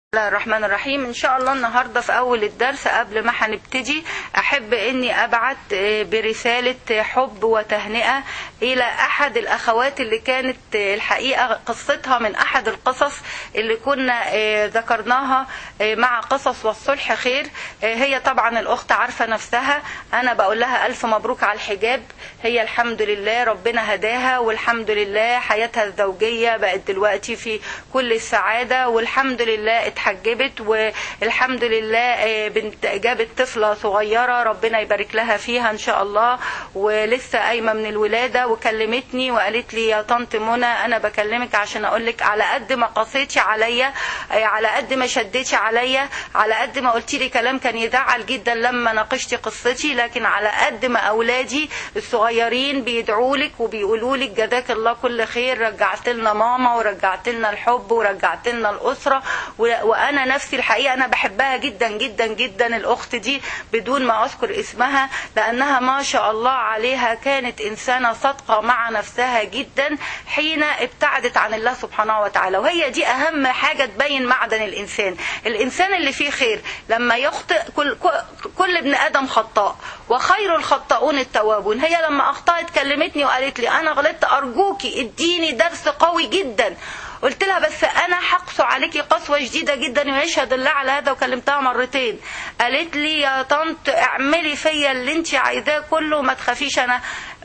الله الرحمن الرحيم ان شاء الله النهارده في اول الدرس قبل ما هنبتدي احب اني ابعت برساله حب وتهنئه الى احد الاخوات اللي كانت الحقيقه قصتها من احد القصص اللي كنا ذكرناها مع قصص والصلح خير هي طبعا الاخت عارفه نفسها انا بقول لها الف مبروك على الحجاب هي الحمد لله ربنا هداها والحمد لله حياتها الزوجيه بقت دلوقتي في كل السعاده والحمد لله اتحجبت والحمد لله بنت جابت طفله صغيره ربنا يبارك لها فيها ان شاء الله ولسه قايمه من الولاده وكلمتني وقالت لي يا طنط منى انا بكلمك عشان اقول لك على قد ما قصيتي عليا على قد ما شديتي عليا على قد ما قلتي لي كلام كان يزعل جدا لما ناقشتي قصتي لكن على قد ما اولادي الصغيرين بيدعوا لك وبيقولوا لك جزاك الله كل خير رجعت لنا ماما ورجعت لنا الحب ورجعت لنا الاسره وانا نفسي الحقيقه انا بحبها جدا جدا جدا الاخت دي بدون ما اذكر اسمها لانها ما شاء الله عليها كانت انسانه صادقه مع نفسها جدا حين ابتعدت عن الله سبحانه وتعالى وهي دي اهم حاجه تبين معدن الانسان الانسان اللي فيه خير لما يخطئ كل كل ابن ادم خطاء وخير الخطاؤون التوابون هي لما اخطات كلمتني وقالت لي انا غلطت ارجوكي اديني درس قوي جدا قلت لها بس انا هقسو عليكي قسوه شديده جدا ويشهد الله على هذا وكلمتها مرتين قالت لي يا طنط اعملي فيا اللي انت عايزاه كله ما تخافيش انا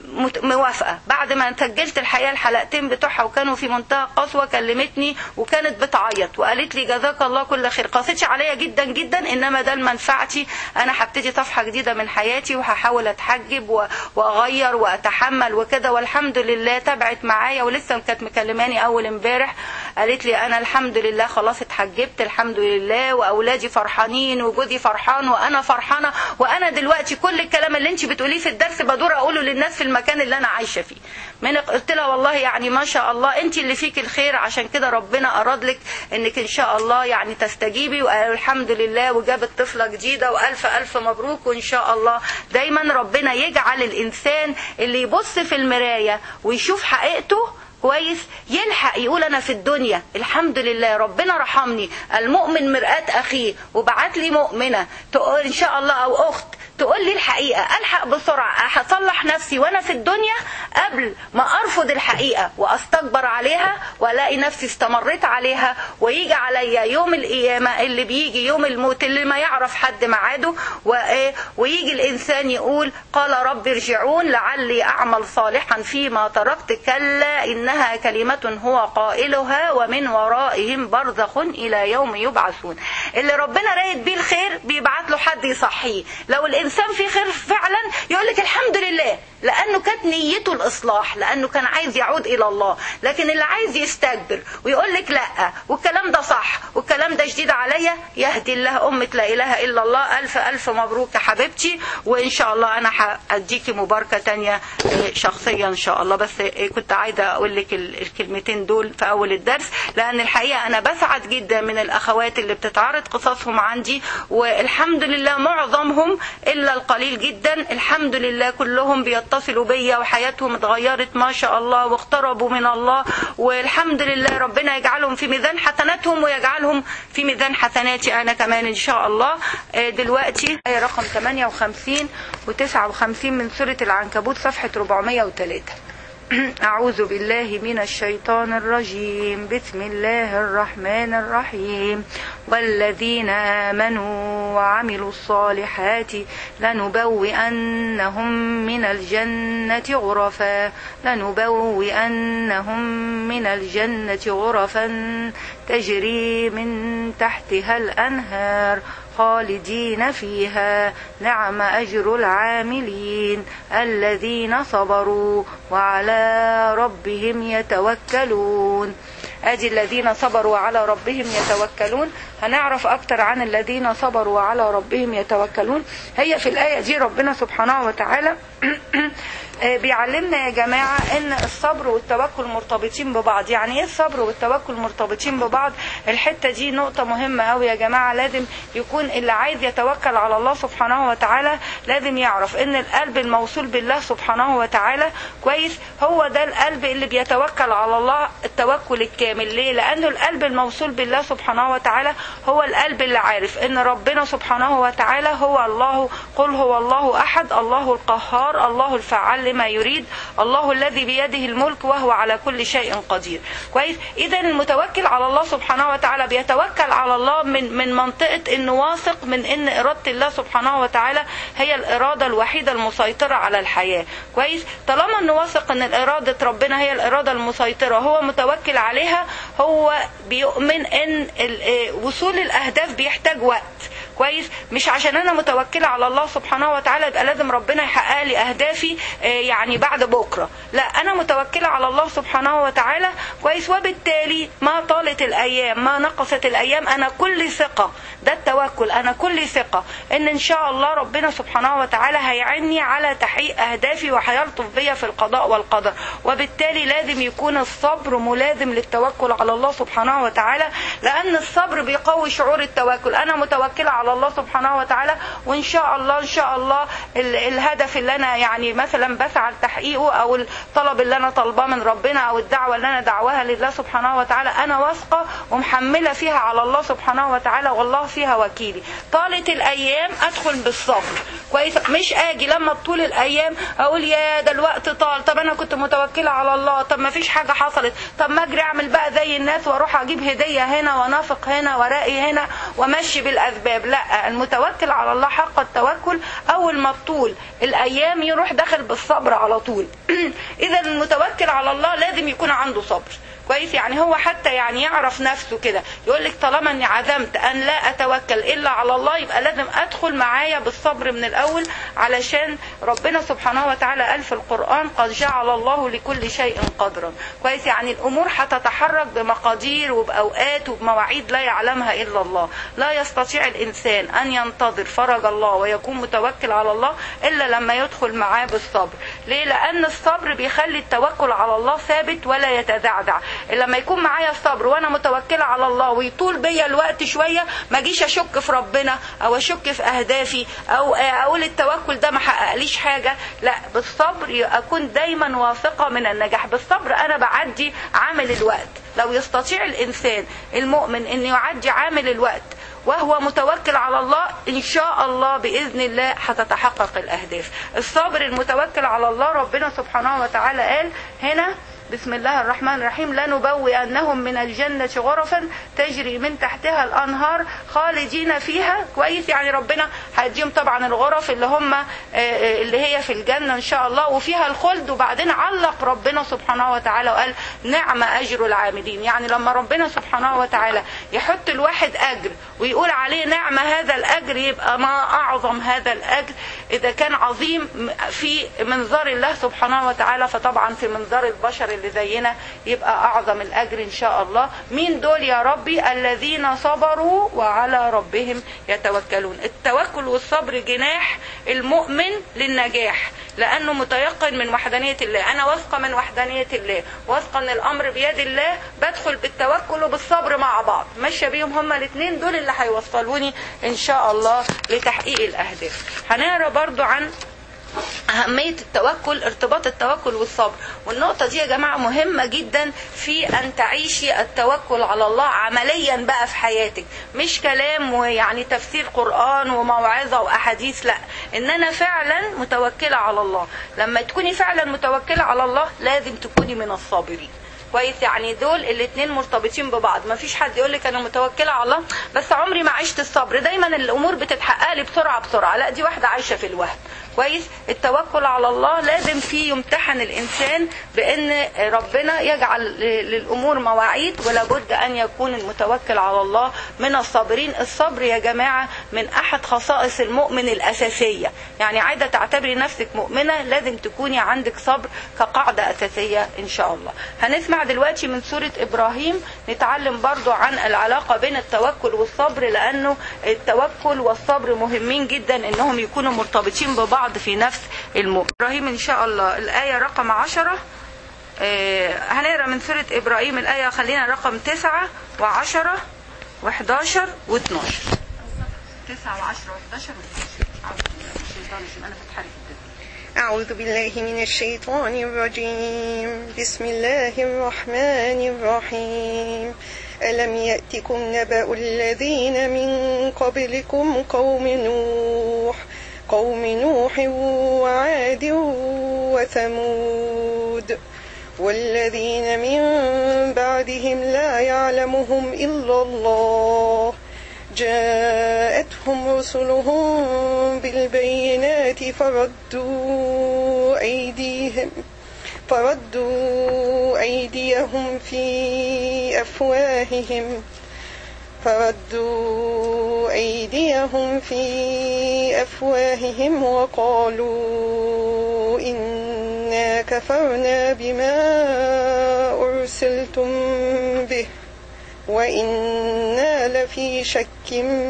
موافقه بعد ما سجلت الحقيقه الحلقتين بتوعها وكانوا في منتهى قسوه كلمتني وكانت بتعيط وقالت لي جزاك الله كل خير قاستش عليا جدا جدا انما ده لمنفعتي انا هبتدي صفحه جديده من حياتي وهحاول اتحجب واغير واتحمل وكده والحمد لله تابعت معايا ولسه كانت مكلماني اول امبارح قالت لي انا الحمد لله خلاص اتحجبت الحمد لله واولادي فرحانين وجوزي فرحان وانا فرحانه وانا دلوقتي كل الكلام اللي انت بتقوليه في الدرس بدور اقوله للناس في المكان اللي انا عايشه فيه من قلت لها والله يعني ما شاء الله انت اللي فيك الخير عشان كده ربنا اراد لك انك ان شاء الله يعني تستجيبي والحمد لله وجابت طفله جديده والف الف مبروك وان شاء الله دايما ربنا يجعل الانسان اللي يبص في المرايه ويشوف حقيقته كويس يلحق يقول انا في الدنيا الحمد لله ربنا رحمني المؤمن مرآة اخيه وبعت لي مؤمنه تقول ان شاء الله او اخت تقول لي الحقيقه الحق بسرعه هصلح نفسي وانا في الدنيا قبل ما ارفض الحقيقه واستكبر عليها والاقي نفسي استمريت عليها ويجي عليا يوم القيامه اللي بيجي يوم الموت اللي ما يعرف حد ميعاده ويجي الانسان يقول قال رب ارجعون لعلي اعمل صالحا فيما تركت كلا انها كلمه هو قائلها ومن ورائهم برزخ الى يوم يبعثون اللي ربنا رايد بيه الخير بيبعت له حد يصحيه لو الانسان فيه خير فعلا يقول لك الحمد لله لانه كانت نيته الاصلاح لانه كان عايز يعود الى الله لكن اللي عايز يستكبر ويقول لك لا والكلام ده صح والكلام ده جديد عليا يهدي الله امه لا اله الا الله الف الف مبروك يا حبيبتي وان شاء الله انا هديكي مباركه تانية شخصيه ان شاء الله بس كنت عايزه اقول لك الكلمتين دول في اول الدرس لان الحقيقه انا بسعد جدا من الاخوات اللي بتتعرض قصصهم عندي والحمد لله معظمهم الا القليل جدا الحمد لله كلهم بيتصلوا بيا وحياتهم اتغيرت ما شاء الله واقتربوا من الله والحمد لله ربنا يجعلهم في ميزان حسناتهم ويجعلهم في ميزان حسناتي انا كمان ان شاء الله دلوقتي رقم 58 و59 من سوره العنكبوت صفحه 403 أعوذ بالله من الشيطان الرجيم بسم الله الرحمن الرحيم والذين آمنوا وعملوا الصالحات لنبوئنهم من الجنة غرفا لنبوئنهم من الجنة غرفا تجري من تحتها الأنهار خالدين فيها نعم أجر العاملين الذين صبروا وعلى ربهم يتوكلون ادي الذين صبروا على ربهم يتوكلون هنعرف اكتر عن الذين صبروا على ربهم يتوكلون هي في الايه دي ربنا سبحانه وتعالى بيعلمنا يا جماعة ان الصبر والتوكل مرتبطين ببعض يعني ايه الصبر والتوكل مرتبطين ببعض الحتة دي نقطة مهمة قوي يا جماعة لازم يكون اللي عايز يتوكل على الله سبحانه وتعالى لازم يعرف ان القلب الموصول بالله سبحانه وتعالى كويس هو ده القلب اللي بيتوكل على الله التوكل الكامل ليه لانه القلب الموصول بالله سبحانه وتعالى هو القلب اللي عارف ان ربنا سبحانه وتعالى هو الله قل هو الله احد الله القهار الله الفعال لما يريد الله الذي بيده الملك وهو على كل شيء قدير كويس اذا المتوكل على الله سبحانه وتعالى بيتوكل على الله من من منطقه انه واثق من ان اراده الله سبحانه وتعالى هي الاراده الوحيده المسيطره على الحياه كويس طالما انه واثق ان اراده ربنا هي الاراده المسيطره هو متوكل عليها هو بيؤمن ان وصول الاهداف بيحتاج وقت كويس مش عشان انا متوكله على الله سبحانه وتعالى يبقى لازم ربنا يحقق لي اهدافي يعني بعد بكره لا انا متوكله على الله سبحانه وتعالى كويس وبالتالي ما طالت الايام ما نقصت الايام انا كل ثقه ده التوكل انا كل ثقه ان ان شاء الله ربنا سبحانه وتعالى هيعني على تحقيق اهدافي وهيلطف بيا في القضاء والقدر وبالتالي لازم يكون الصبر ملازم للتوكل على الله سبحانه وتعالى لان الصبر بيقوي شعور التوكل انا متوكله على الله سبحانه وتعالى وان شاء الله ان شاء الله الهدف اللي انا يعني مثلا بسعى لتحقيقه او الطلب اللي انا طالباه من ربنا او الدعوه اللي انا دعواها لله سبحانه وتعالى انا واثقه ومحمله فيها على الله سبحانه وتعالى والله فيها وكيلي طالت الايام ادخل بالصبر كويس مش اجي لما طول الايام اقول يا ده الوقت طال طب انا كنت متوكله على الله طب ما فيش حاجه حصلت طب ما اجري اعمل بقى زي الناس واروح اجيب هديه هنا وانافق هنا وراقي هنا وامشي بالاسباب لا المتوكل على الله حق التوكل اول ما طول الايام يروح داخل بالصبر على طول اذا المتوكل على الله لازم يكون عنده صبر كويس يعني هو حتى يعني يعرف نفسه كده يقول لك طالما اني عزمت ان لا اتوكل الا على الله يبقى لازم ادخل معايا بالصبر من الاول علشان ربنا سبحانه وتعالى قال في القران قد جعل الله لكل شيء قدرا كويس يعني الامور هتتحرك بمقادير وباوقات وبمواعيد لا يعلمها الا الله لا يستطيع الانسان ان ينتظر فرج الله ويكون متوكل على الله الا لما يدخل معاه بالصبر ليه لان الصبر بيخلي التوكل على الله ثابت ولا يتزعزع لما يكون معايا الصبر وانا متوكله على الله ويطول بيا الوقت شويه ما اجيش اشك في ربنا او اشك في اهدافي او اقول التوكل ده ما حققليش حاجه لا بالصبر اكون دايما واثقه من النجاح بالصبر انا بعدي عامل الوقت لو يستطيع الانسان المؤمن ان يعدي عامل الوقت وهو متوكل على الله ان شاء الله باذن الله هتتحقق الاهداف الصابر المتوكل على الله ربنا سبحانه وتعالى قال هنا بسم الله الرحمن الرحيم لنبوئنهم من الجنة غرفا تجري من تحتها الأنهار خالدين فيها كويس يعني ربنا هيديهم طبعا الغرف اللي هم اللي هي في الجنة إن شاء الله وفيها الخلد وبعدين علق ربنا سبحانه وتعالى وقال نعم أجر العاملين يعني لما ربنا سبحانه وتعالى يحط الواحد أجر ويقول عليه نعم هذا الأجر يبقى ما أعظم هذا الأجر إذا كان عظيم في منظار الله سبحانه وتعالى فطبعا في منظار البشر اللي زينا يبقى أعظم الأجر إن شاء الله مين دول يا ربي الذين صبروا وعلى ربهم يتوكلون التوكل والصبر جناح المؤمن للنجاح لأنه متيقن من وحدانية الله أنا واثقة من وحدانية الله واثقة أن الأمر بيد الله بدخل بالتوكل وبالصبر مع بعض ماشية بيهم هما الاثنين دول اللي هيوصلوني إن شاء الله لتحقيق الأهداف هنقرا برضو عن أهمية التوكل ارتباط التوكل والصبر والنقطة دي يا جماعة مهمة جدا في أن تعيشي التوكل على الله عمليا بقى في حياتك مش كلام ويعني تفسير قرآن وموعظة وأحاديث لا إن أنا فعلا متوكلة على الله لما تكوني فعلا متوكلة على الله لازم تكوني من الصابرين كويس يعني دول الاثنين مرتبطين ببعض ما فيش حد يقول لك انا متوكله على الله بس عمري ما عشت الصبر دايما الامور بتتحقق لي بسرعه بسرعه لا دي واحده عايشه في الوهم كويس التوكل على الله لازم فيه يمتحن الانسان بان ربنا يجعل للامور مواعيد ولا بد ان يكون المتوكل على الله من الصابرين الصبر يا جماعه من احد خصائص المؤمن الاساسيه يعني عايزه تعتبري نفسك مؤمنه لازم تكوني عندك صبر كقاعده اساسيه ان شاء الله هنسمع دلوقتي من سوره ابراهيم نتعلم برضو عن العلاقه بين التوكل والصبر لانه التوكل والصبر مهمين جدا انهم يكونوا مرتبطين ببعض بعض في نفس المؤمن إبراهيم إن شاء الله الآية رقم عشرة آه هنقرا من سورة إبراهيم الآية خلينا رقم تسعة وعشرة وحداشر واثناشر تسعة وعشرة وحداشر واثناشر أعوذ بالله من الشيطان الرجيم بسم الله الرحمن الرحيم ألم يأتكم نبأ الذين من قبلكم قوم نوح قوم نوح وعاد وثمود والذين من بعدهم لا يعلمهم إلا الله جاءتهم رسلهم بالبينات فردوا أيديهم فردوا أيديهم في أفواههم فردوا أيديهم في أفواههم وقالوا إنا كفرنا بما أرسلتم به وإنا لفي شك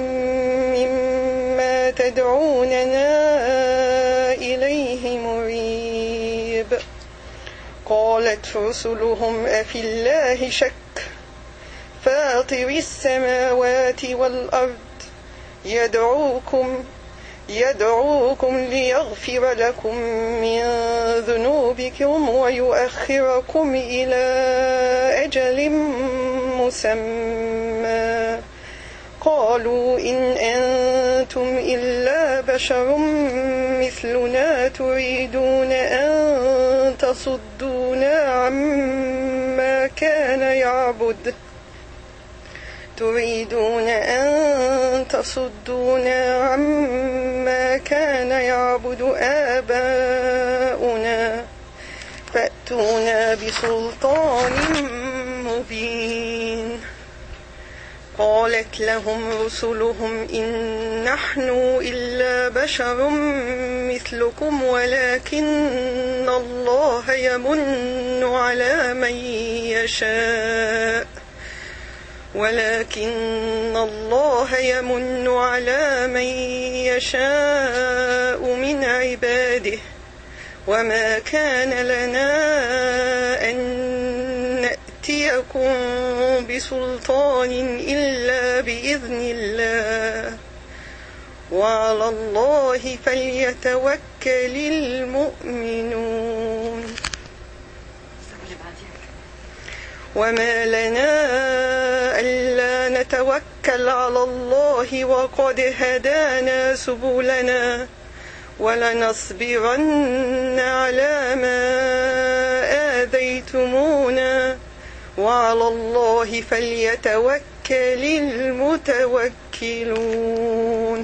مما تدعوننا إليه مريب قالت رسلهم أفي الله شك فاطر السماوات والأرض يدعوكم يدعوكم ليغفر لكم من ذنوبكم ويؤخركم إلى أجل مسمى قالوا إن أنتم إلا بشر مثلنا تريدون أن تصدونا عما كان يعبد تريدون أن تصدونا عما كان يعبد آباؤنا فأتونا بسلطان مبين قالت لهم رسلهم إن نحن إلا بشر مثلكم ولكن الله يمن على من يشاء ولكن الله يمن على من يشاء من عباده وما كان لنا أن نأتيكم بسلطان إلا بإذن الله وعلى الله فليتوكل المؤمنون وما لنا ألا نتوكل على الله وقد هدانا سبلنا ولنصبرن على ما آذيتمونا وعلى الله فليتوكل المتوكلون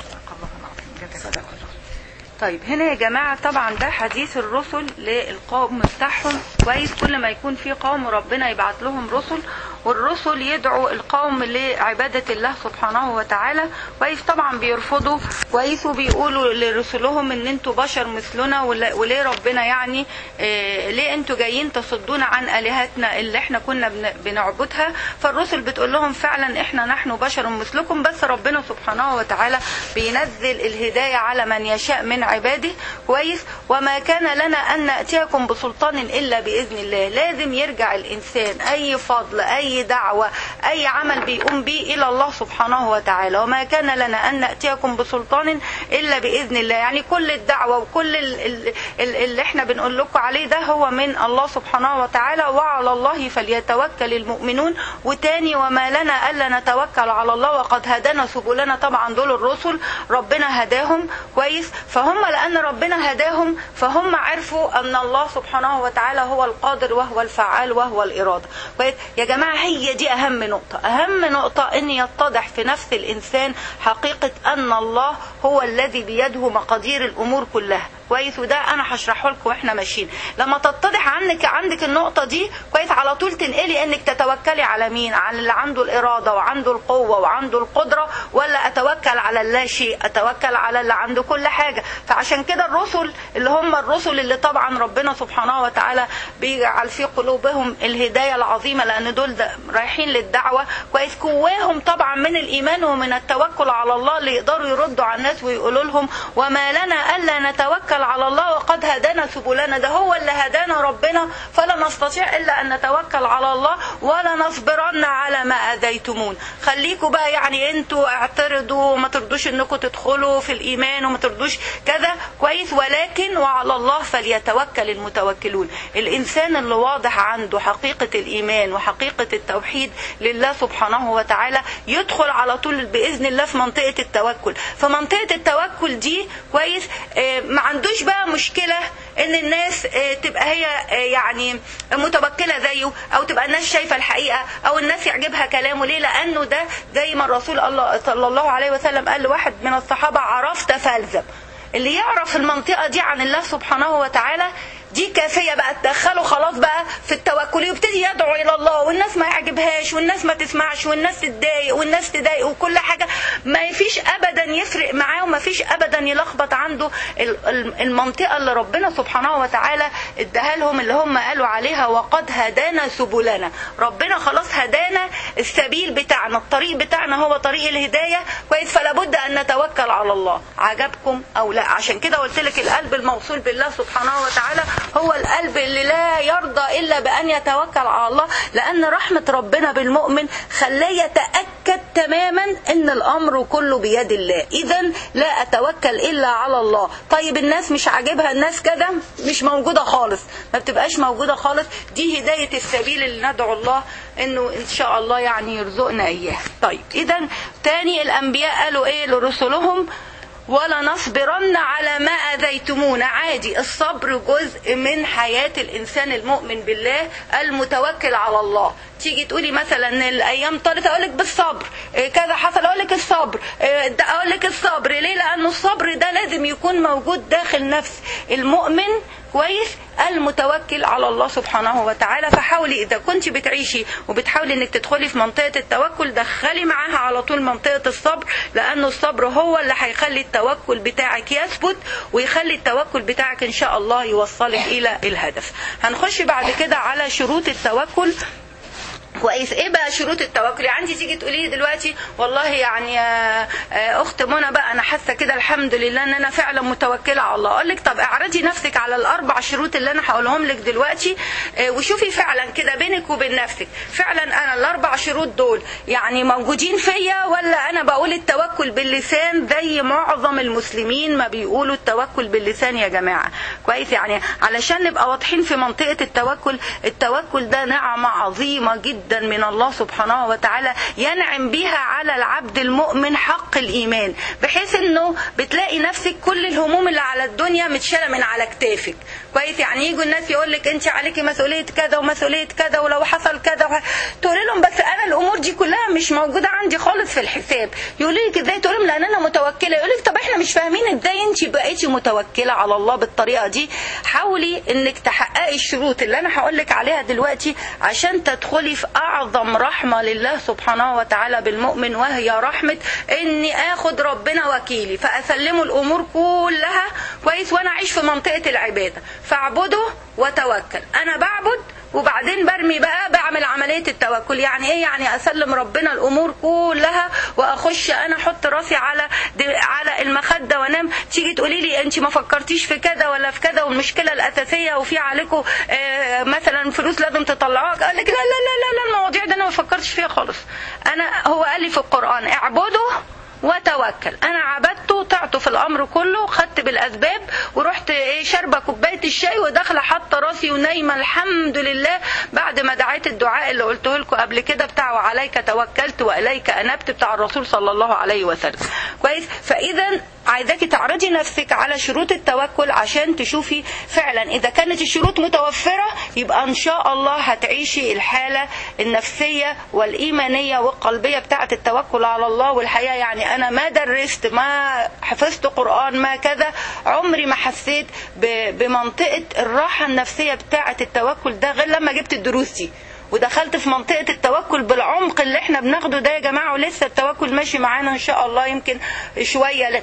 طيب هنا يا جماعة طبعا ده حديث الرسل للقوم بتاعهم كويس كل ما يكون في قوم ربنا يبعت لهم رسل والرسل يدعوا القوم لعبادة الله سبحانه وتعالى كويس طبعا بيرفضوا كويس وبيقولوا لرسلهم ان انتوا بشر مثلنا وليه ربنا يعني إيه ليه انتوا جايين تصدونا عن الهتنا اللي احنا كنا بنعبدها فالرسل بتقول لهم فعلا احنا نحن بشر مثلكم بس ربنا سبحانه وتعالى بينزل الهداية على من يشاء من عباده كويس وما كان لنا ان ناتيكم بسلطان الا باذن الله لازم يرجع الانسان اي فضل اي دعوه اي عمل بيقوم به الى الله سبحانه وتعالى وما كان لنا ان ناتيكم بسلطان الا باذن الله يعني كل الدعوه وكل اللي احنا بنقول لكم عليه ده هو من الله سبحانه وتعالى وعلى الله فليتوكل المؤمنون وتاني وما لنا الا نتوكل على الله وقد هدانا سبلنا طبعا دول الرسل ربنا هداهم كويس فهم لأن ربنا هداهم فهم عرفوا أن الله سبحانه وتعالى هو القادر وهو الفعال وهو الإرادة يا جماعة هي دي أهم نقطة أهم نقطة أن يتضح في نفس الإنسان حقيقة أن الله هو الذي بيده مقادير الأمور كلها كويس وده انا هشرحه لكم واحنا ماشيين لما تتضح عنك عندك النقطه دي كويس على طول تنقلي انك تتوكلي على مين على اللي عنده الاراده وعنده القوه وعنده القدره ولا اتوكل على اللا شيء اتوكل على اللي عنده كل حاجه فعشان كده الرسل اللي هم الرسل اللي طبعا ربنا سبحانه وتعالى بيجعل في قلوبهم الهدايه العظيمه لان دول ده رايحين للدعوه كويس جواهم طبعا من الايمان ومن التوكل على الله اللي يقدروا يردوا على الناس ويقولوا لهم وما لنا الا نتوكل على الله وقد هدانا سبلنا ده هو اللي هدانا ربنا فلا نستطيع الا ان نتوكل على الله ولا نصبرن على ما اذيتمون خليكوا بقى يعني انتوا اعترضوا ما ترضوش ترضوش انكم تدخلوا في الايمان وما ترضوش كذا كويس ولكن وعلى الله فليتوكل المتوكلون الانسان اللي واضح عنده حقيقه الايمان وحقيقه التوحيد لله سبحانه وتعالى يدخل على طول باذن الله في منطقه التوكل فمنطقه التوكل دي كويس آه، ما عندوش بقى مشكله ان الناس آه، تبقى هي آه، يعني متوكله زيه او تبقى الناس شايفه الحقيقه او الناس يعجبها كلامه ليه لانه ده زي ما الرسول الله صلى الله عليه وسلم قال لواحد من الصحابه عرفت فالزم اللي يعرف المنطقه دي عن الله سبحانه وتعالى دي كافيه بقى تدخله خلاص بقى في التوكل ويبتدي يدعو الى الله والناس ما يعجبهاش والناس ما تسمعش والناس تتضايق والناس تضايق وكل حاجه ما فيش ابدا يفرق معاه وما فيش ابدا يلخبط عنده ال- ال- المنطقه اللي ربنا سبحانه وتعالى اداها لهم اللي هم قالوا عليها وقد هدانا سبلنا ربنا خلاص هدانا السبيل بتاعنا الطريق بتاعنا هو طريق الهدايه كويس فلا بد ان نتوكل على الله عجبكم او لا عشان كده قلت لك القلب الموصول بالله سبحانه وتعالى هو القلب اللي لا يرضى الا بان يتوكل على الله لان رحمه ربنا بالمؤمن خلاه يتاكد تماما ان الامر كله بيد الله اذا لا اتوكل الا على الله طيب الناس مش عاجبها الناس كده مش موجوده خالص ما بتبقاش موجوده خالص دي هدايه السبيل اللي ندعو الله انه ان شاء الله يعني يرزقنا اياه طيب اذا تاني الانبياء قالوا ايه لرسلهم ولنصبرن على ما اذيتمونا عادي الصبر جزء من حياه الانسان المؤمن بالله المتوكل على الله تيجي تقولي مثلا إن الايام طالت اقول لك بالصبر إيه كذا حصل اقول لك الصبر إيه ده اقول لك الصبر ليه لانه الصبر ده لازم يكون موجود داخل نفس المؤمن كويس المتوكل على الله سبحانه وتعالى فحاولي اذا كنت بتعيشي وبتحاولي انك تدخلي في منطقه التوكل دخلي معاها على طول منطقه الصبر لانه الصبر هو اللي هيخلي التوكل بتاعك يثبت ويخلي التوكل بتاعك ان شاء الله يوصلك الى الهدف هنخش بعد كده على شروط التوكل كويس ايه بقى شروط التوكل يعني انت تيجي تقولي لي دلوقتي والله يعني آه، آه، اخت منى بقى انا حاسه كده الحمد لله ان انا فعلا متوكله على الله اقول لك طب اعرضي نفسك على الاربع شروط اللي انا هقولهم لك دلوقتي آه، وشوفي فعلا كده بينك وبين نفسك فعلا انا الاربع شروط دول يعني موجودين فيا ولا انا بقول التوكل باللسان زي معظم المسلمين ما بيقولوا التوكل باللسان يا جماعه كويس يعني علشان نبقى واضحين في منطقه التوكل التوكل ده نعمه عظيمه جدا من الله سبحانه وتعالى ينعم بيها على العبد المؤمن حق الايمان بحيث انه بتلاقي نفسك كل الهموم اللي على الدنيا متشاله من على كتافك كويس يعني يجوا الناس يقول لك انت عليكي مسؤوليه كذا ومسؤوليه كذا ولو حصل كذا وح... تقول لهم بس انا الامور دي كلها مش موجوده عندي خالص في الحساب يقولوا لك ازاي تقول لهم لان انا متوكله يقول لك طب احنا مش فاهمين ازاي انت بقيتي متوكله على الله بالطريقه دي حاولي انك تحققي الشروط اللي انا هقول لك عليها دلوقتي عشان تدخلي في اعظم رحمه لله سبحانه وتعالى بالمؤمن وهي رحمه اني اخد ربنا وكيلي فاسلمه الامور كلها كويس وانا اعيش في منطقه العباده فاعبده وتوكل انا بعبد وبعدين برمي بقى بعمل عملية التوكل يعني ايه يعني اسلم ربنا الامور كلها واخش انا احط راسي على على المخدة وانام تيجي تقولي لي انت ما فكرتيش في كذا ولا في كذا والمشكلة الاساسية وفي عليكم آه مثلا فلوس لازم تطلعوها قال لك لا لا لا لا, لا المواضيع دي انا ما فكرتش فيها خالص انا هو قال لي في القرآن اعبده وتوكل انا عبدته طعته في الامر كله خدت بالاسباب ورحت ايه شاربه كوبايه الشاي وداخله حاطه راسي ونايمه الحمد لله بعد ما دعيت الدعاء اللي قلته لكم قبل كده بتاع وعليك توكلت واليك انبت بتاع الرسول صلى الله عليه وسلم كويس فاذا عايزاكي تعرضي نفسك على شروط التوكل عشان تشوفي فعلا اذا كانت الشروط متوفره يبقى ان شاء الله هتعيشي الحاله النفسيه والايمانيه والقلبيه بتاعه التوكل على الله والحقيقه يعني انا ما درست ما حفظت قران ما كذا عمري ما حسيت بمنطقه الراحه النفسيه بتاعه التوكل ده غير لما جبت الدروس دي ودخلت في منطقة التوكل بالعمق اللي احنا بناخده ده يا جماعة ولسه التوكل ماشي معانا ان شاء الله يمكن شوية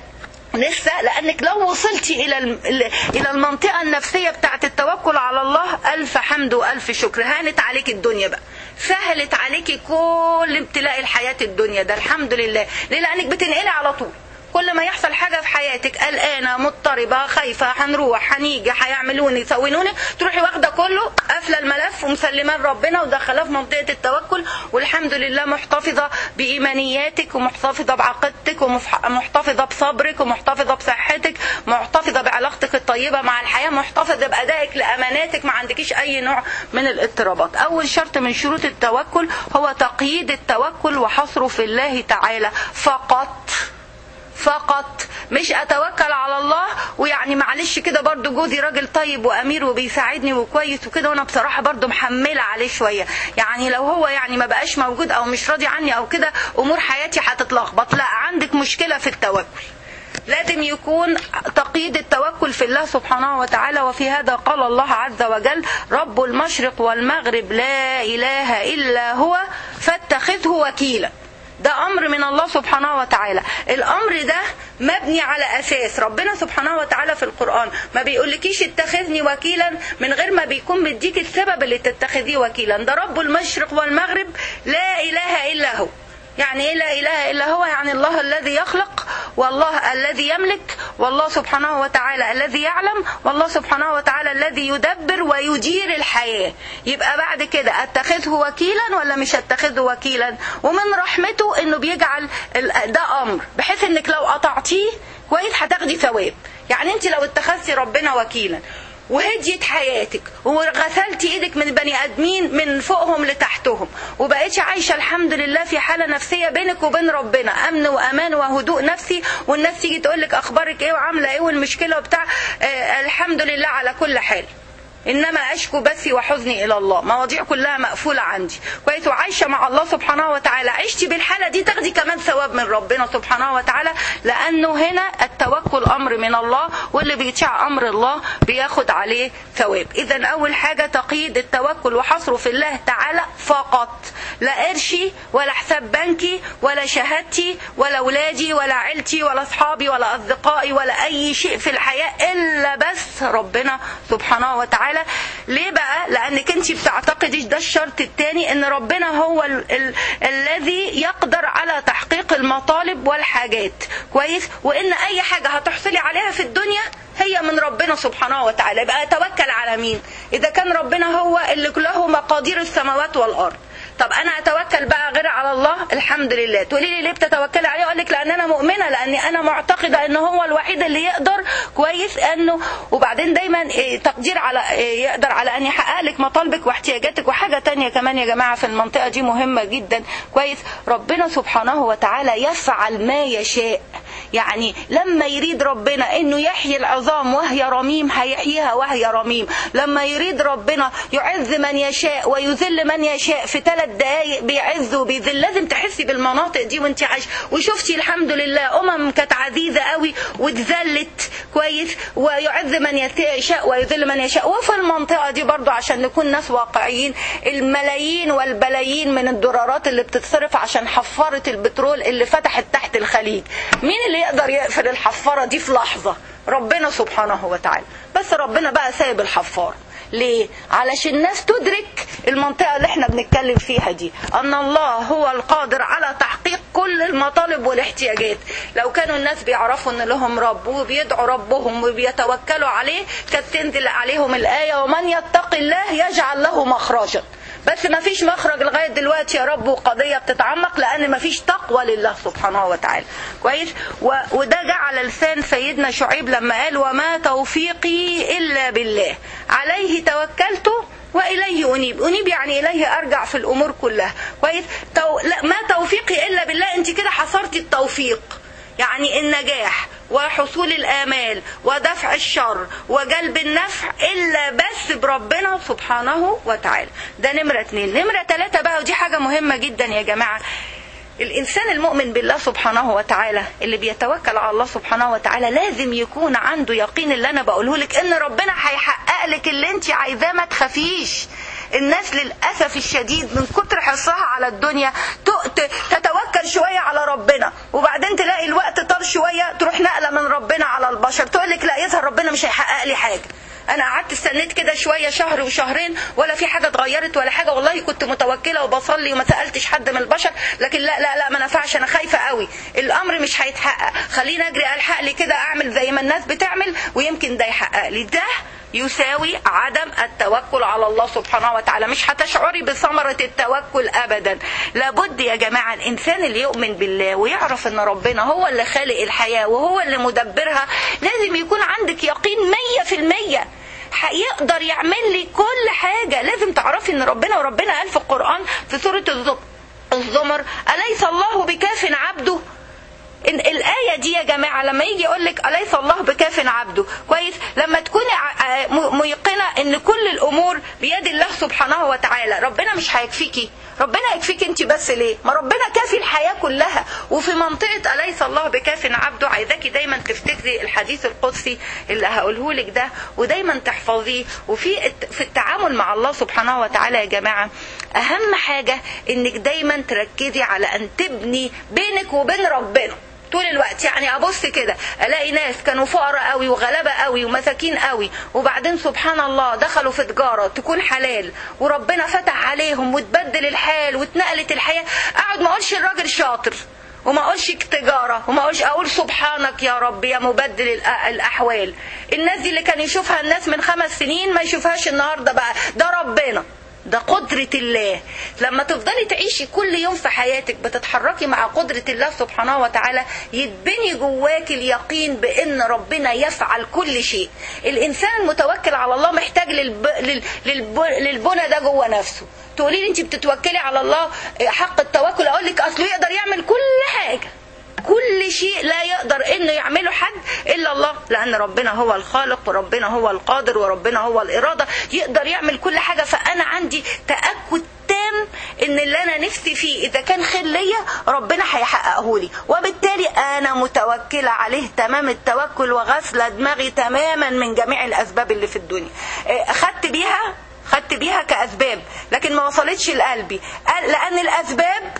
لسه لانك لو وصلتي الى الى المنطقه النفسيه بتاعه التوكل على الله الف حمد والف شكر هانت عليك الدنيا بقى سهلت عليكي كل ابتلاء الحياه الدنيا ده الحمد لله ليه لانك بتنقلي على طول كل ما يحصل حاجه في حياتك قلقانه مضطربه خايفه هنروح هنيجي هيعملوني يسوونوني تروحي واخده كله قافله الملف ومسلماه لربنا ودخلاه في منطقه التوكل والحمد لله محتفظه بايمانياتك ومحتفظه بعقيدتك ومحتفظه بصبرك ومحتفظه بصحتك محتفظه بعلاقتك الطيبه مع الحياه محتفظه بادائك لاماناتك ما عندكيش اي نوع من الاضطرابات اول شرط من شروط التوكل هو تقييد التوكل وحصره في الله تعالى فقط فقط مش اتوكل على الله ويعني معلش كده برضو جوزي راجل طيب وامير وبيساعدني وكويس وكده وانا بصراحه برضو محمله عليه شويه يعني لو هو يعني ما بقاش موجود او مش راضي عني او كده امور حياتي هتتلخبط لا عندك مشكله في التوكل لازم يكون تقييد التوكل في الله سبحانه وتعالى وفي هذا قال الله عز وجل رب المشرق والمغرب لا اله الا هو فاتخذه وكيلا ده امر من الله سبحانه وتعالى الامر ده مبني على اساس ربنا سبحانه وتعالى في القران ما بيقولكيش اتخذني وكيلا من غير ما بيكون مديك السبب اللي تتخذيه وكيلا ده رب المشرق والمغرب لا اله الا هو يعني ايه لا اله الا هو يعني الله الذي يخلق والله الذي يملك والله سبحانه وتعالى الذي يعلم والله سبحانه وتعالى الذي يدبر ويدير الحياه يبقى بعد كده اتخذه وكيلا ولا مش اتخذه وكيلا ومن رحمته انه بيجعل ده امر بحيث انك لو قطعتيه كويس هتاخدي ثواب يعني انت لو اتخذتي ربنا وكيلا وهديت حياتك وغسلتي ايدك من بني ادمين من فوقهم لتحتهم وبقيتش عايشه الحمد لله في حاله نفسيه بينك وبين ربنا امن وامان وهدوء نفسي والناس تيجي تقول لك اخبارك ايه وعامله ايه والمشكله وبتاع آه الحمد لله على كل حال انما اشكو بثي وحزني الى الله مواضيع كلها مقفوله عندي كويس وعايشه مع الله سبحانه وتعالى عشتي بالحاله دي تاخدي كمان ثواب من ربنا سبحانه وتعالى لانه هنا التوكل امر من الله واللي بيطيع امر الله بياخد عليه ثواب اذا اول حاجه تقييد التوكل وحصره في الله تعالى فقط لا قرشي ولا حساب بنكي ولا شهادتي ولا اولادي ولا عيلتي ولا اصحابي ولا اصدقائي ولا اي شيء في الحياه الا بس ربنا سبحانه وتعالى تعالى ليه بقى لانك انت بتعتقدي ده الشرط الثاني ان ربنا هو ال ال الذي يقدر على تحقيق المطالب والحاجات كويس وان اي حاجه هتحصلي عليها في الدنيا هي من ربنا سبحانه وتعالى يبقى اتوكل على مين اذا كان ربنا هو اللي له مقادير السماوات والارض طب انا اتوكل بقى غير على الله الحمد لله تقولي لي ليه بتتوكلي عليه اقول لك لان انا مؤمنه لاني انا معتقده ان هو الوحيد اللي يقدر كويس انه وبعدين دايما تقدير على يقدر على ان يحقق لك مطالبك واحتياجاتك وحاجه تانية كمان يا جماعه في المنطقه دي مهمه جدا كويس ربنا سبحانه وتعالى يفعل ما يشاء يعني لما يريد ربنا انه يحيي العظام وهي رميم هيحييها وهي رميم لما يريد ربنا يعز من يشاء ويذل من يشاء في ثلاث دقايق بيعز وبيذل لازم تحسي بالمناطق دي وانت عايش وشفتي الحمد لله امم كانت عزيزه قوي واتذلت كويس ويعز من يشاء ويذل من يشاء وفي المنطقه دي برضو عشان نكون ناس واقعيين الملايين والبلايين من الدولارات اللي بتتصرف عشان حفاره البترول اللي فتحت تحت الخليج مين اللي يقدر يقفل الحفاره دي في لحظه ربنا سبحانه وتعالى بس ربنا بقى سايب الحفاره ليه؟ علشان الناس تدرك المنطقة اللي احنا بنتكلم فيها دي أن الله هو القادر على تحقيق كل المطالب والاحتياجات لو كانوا الناس بيعرفوا ان لهم رب وبيدعوا ربهم وبيتوكلوا عليه كانت تنزل عليهم الآية ومن يتق الله يجعل له مخرجا بس ما فيش مخرج لغايه دلوقتي يا رب وقضيه بتتعمق لان ما فيش تقوى لله سبحانه وتعالى كويس و... وده جه على لسان سيدنا شعيب لما قال وما توفيقي الا بالله عليه توكلت واليه انيب انيب يعني اليه ارجع في الامور كلها كويس تو... لا ما توفيقي الا بالله انت كده حصرتي التوفيق يعني النجاح وحصول الآمال ودفع الشر وجلب النفع إلا بس بربنا سبحانه وتعالى ده نمرة اتنين نمرة تلاتة بقى ودي حاجة مهمة جدا يا جماعة الإنسان المؤمن بالله سبحانه وتعالى اللي بيتوكل على الله سبحانه وتعالى لازم يكون عنده يقين اللي أنا بقوله لك إن ربنا هيحقق لك اللي أنت عايزاه ما تخافيش الناس للأسف الشديد من كتر حرصها على الدنيا تتوكل شوية على ربنا وبعدين تلاقي الوقت طار شوية تروح نقلة من ربنا على البشر تقول لك لا يظهر ربنا مش هيحقق لي حاجة انا قعدت استنيت كده شويه شهر وشهرين ولا في حاجه اتغيرت ولا حاجه والله كنت متوكله وبصلي وما سالتش حد من البشر لكن لا لا لا ما نفعش انا خايفه قوي الامر مش هيتحقق خليني اجري الحق لي كده اعمل زي ما الناس بتعمل ويمكن ده يحقق لي ده يساوي عدم التوكل على الله سبحانه وتعالى مش هتشعري بثمرة التوكل أبدا لابد يا جماعة الإنسان اللي يؤمن بالله ويعرف أن ربنا هو اللي خالق الحياة وهو اللي مدبرها لازم يكون عندك يقين مية في المية هيقدر يعمل لي كل حاجة لازم تعرفي أن ربنا وربنا قال في القرآن في سورة الزمر أليس الله بكاف عبده إن الآية دي يا جماعة لما يجي يقول لك أليس الله بكاف عبده كويس لما تكوني ميقنة إن كل الأمور بيد الله سبحانه وتعالى ربنا مش هيكفيكي ربنا يكفيك انت بس ليه ما ربنا كافي الحياة كلها وفي منطقة أليس الله بكاف عبده عايزاكي دايما تفتكري الحديث القدسي اللي هقوله لك ده ودايما تحفظيه وفي في التعامل مع الله سبحانه وتعالى يا جماعة أهم حاجة إنك دايما تركزي على أن تبني بينك وبين ربنا طول الوقت يعني ابص كده الاقي ناس كانوا فقراء قوي وغلابه قوي ومساكين قوي وبعدين سبحان الله دخلوا في تجاره تكون حلال وربنا فتح عليهم وتبدل الحال واتنقلت الحياه اقعد ما اقولش الراجل شاطر وما اقولش تجاره وما اقولش اقول سبحانك يا رب يا مبدل الاحوال الناس دي اللي كان يشوفها الناس من خمس سنين ما يشوفهاش النهارده بقى ده ربنا ده قدرة الله لما تفضلي تعيشي كل يوم في حياتك بتتحركي مع قدرة الله سبحانه وتعالى يتبني جواك اليقين بأن ربنا يفعل كل شيء الإنسان المتوكل على الله محتاج للب... لل... للب... للبنى ده جوه نفسه تقولي لي انت بتتوكلي على الله حق التوكل اقول لك اصله يقدر يعمل كل حاجه كل شيء لا يقدر انه يعمله حد الا الله لان ربنا هو الخالق وربنا هو القادر وربنا هو الاراده يقدر يعمل كل حاجه فانا عندي تاكد تام ان اللي انا نفسي فيه اذا كان خير ليا ربنا هيحققه لي وبالتالي انا متوكله عليه تمام التوكل وغسله دماغي تماما من جميع الاسباب اللي في الدنيا اخدت بيها خدت بيها كاسباب لكن ما وصلتش لقلبي لان الاسباب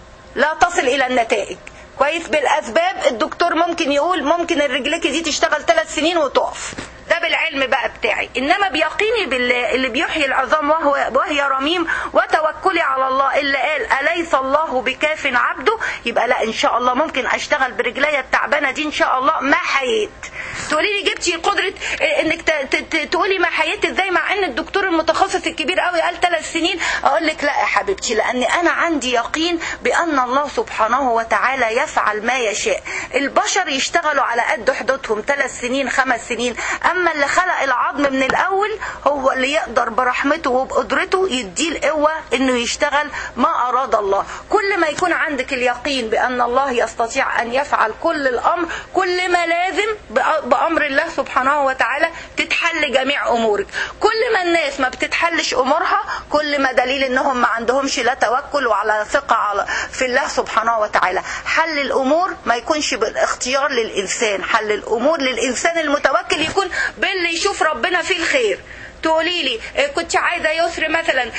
لا تصل الى النتائج كويس بالاسباب الدكتور ممكن يقول ممكن الرجلك دي تشتغل ثلاث سنين وتقف ده بالعلم بقى بتاعي انما بيقيني بالله اللي بيحيي العظام وهو وهي رميم وتوكلي على الله اللي قال اليس الله بكاف عبده يبقى لا ان شاء الله ممكن اشتغل برجليا التعبانه دي ان شاء الله ما حييت تقولي لي جبتي قدره انك تقولي ما حييت ازاي مع ان الدكتور المتخصص الكبير قوي قال ثلاث سنين اقول لك لا يا حبيبتي لان انا عندي يقين بان الله سبحانه وتعالى يفعل ما يشاء البشر يشتغلوا على قد حدودهم ثلاث سنين خمس سنين اما اللي خلق العظم من الاول هو اللي يقدر برحمته وبقدرته يديه القوه انه يشتغل ما اراد الله كل ما يكون عندك اليقين بان الله يستطيع ان يفعل كل الامر كل ما لازم بامر الله سبحانه وتعالى تتحل جميع امورك كل ما الناس ما بتتحلش امورها كل ما دليل انهم ما عندهمش لا توكل وعلى ثقه على في الله سبحانه وتعالى حل الامور ما يكونش بالاختيار للانسان حل الامور للانسان المتوكل يكون باللي يشوف ربنا فيه الخير تقولي لي كنت عايزه يسر مثلا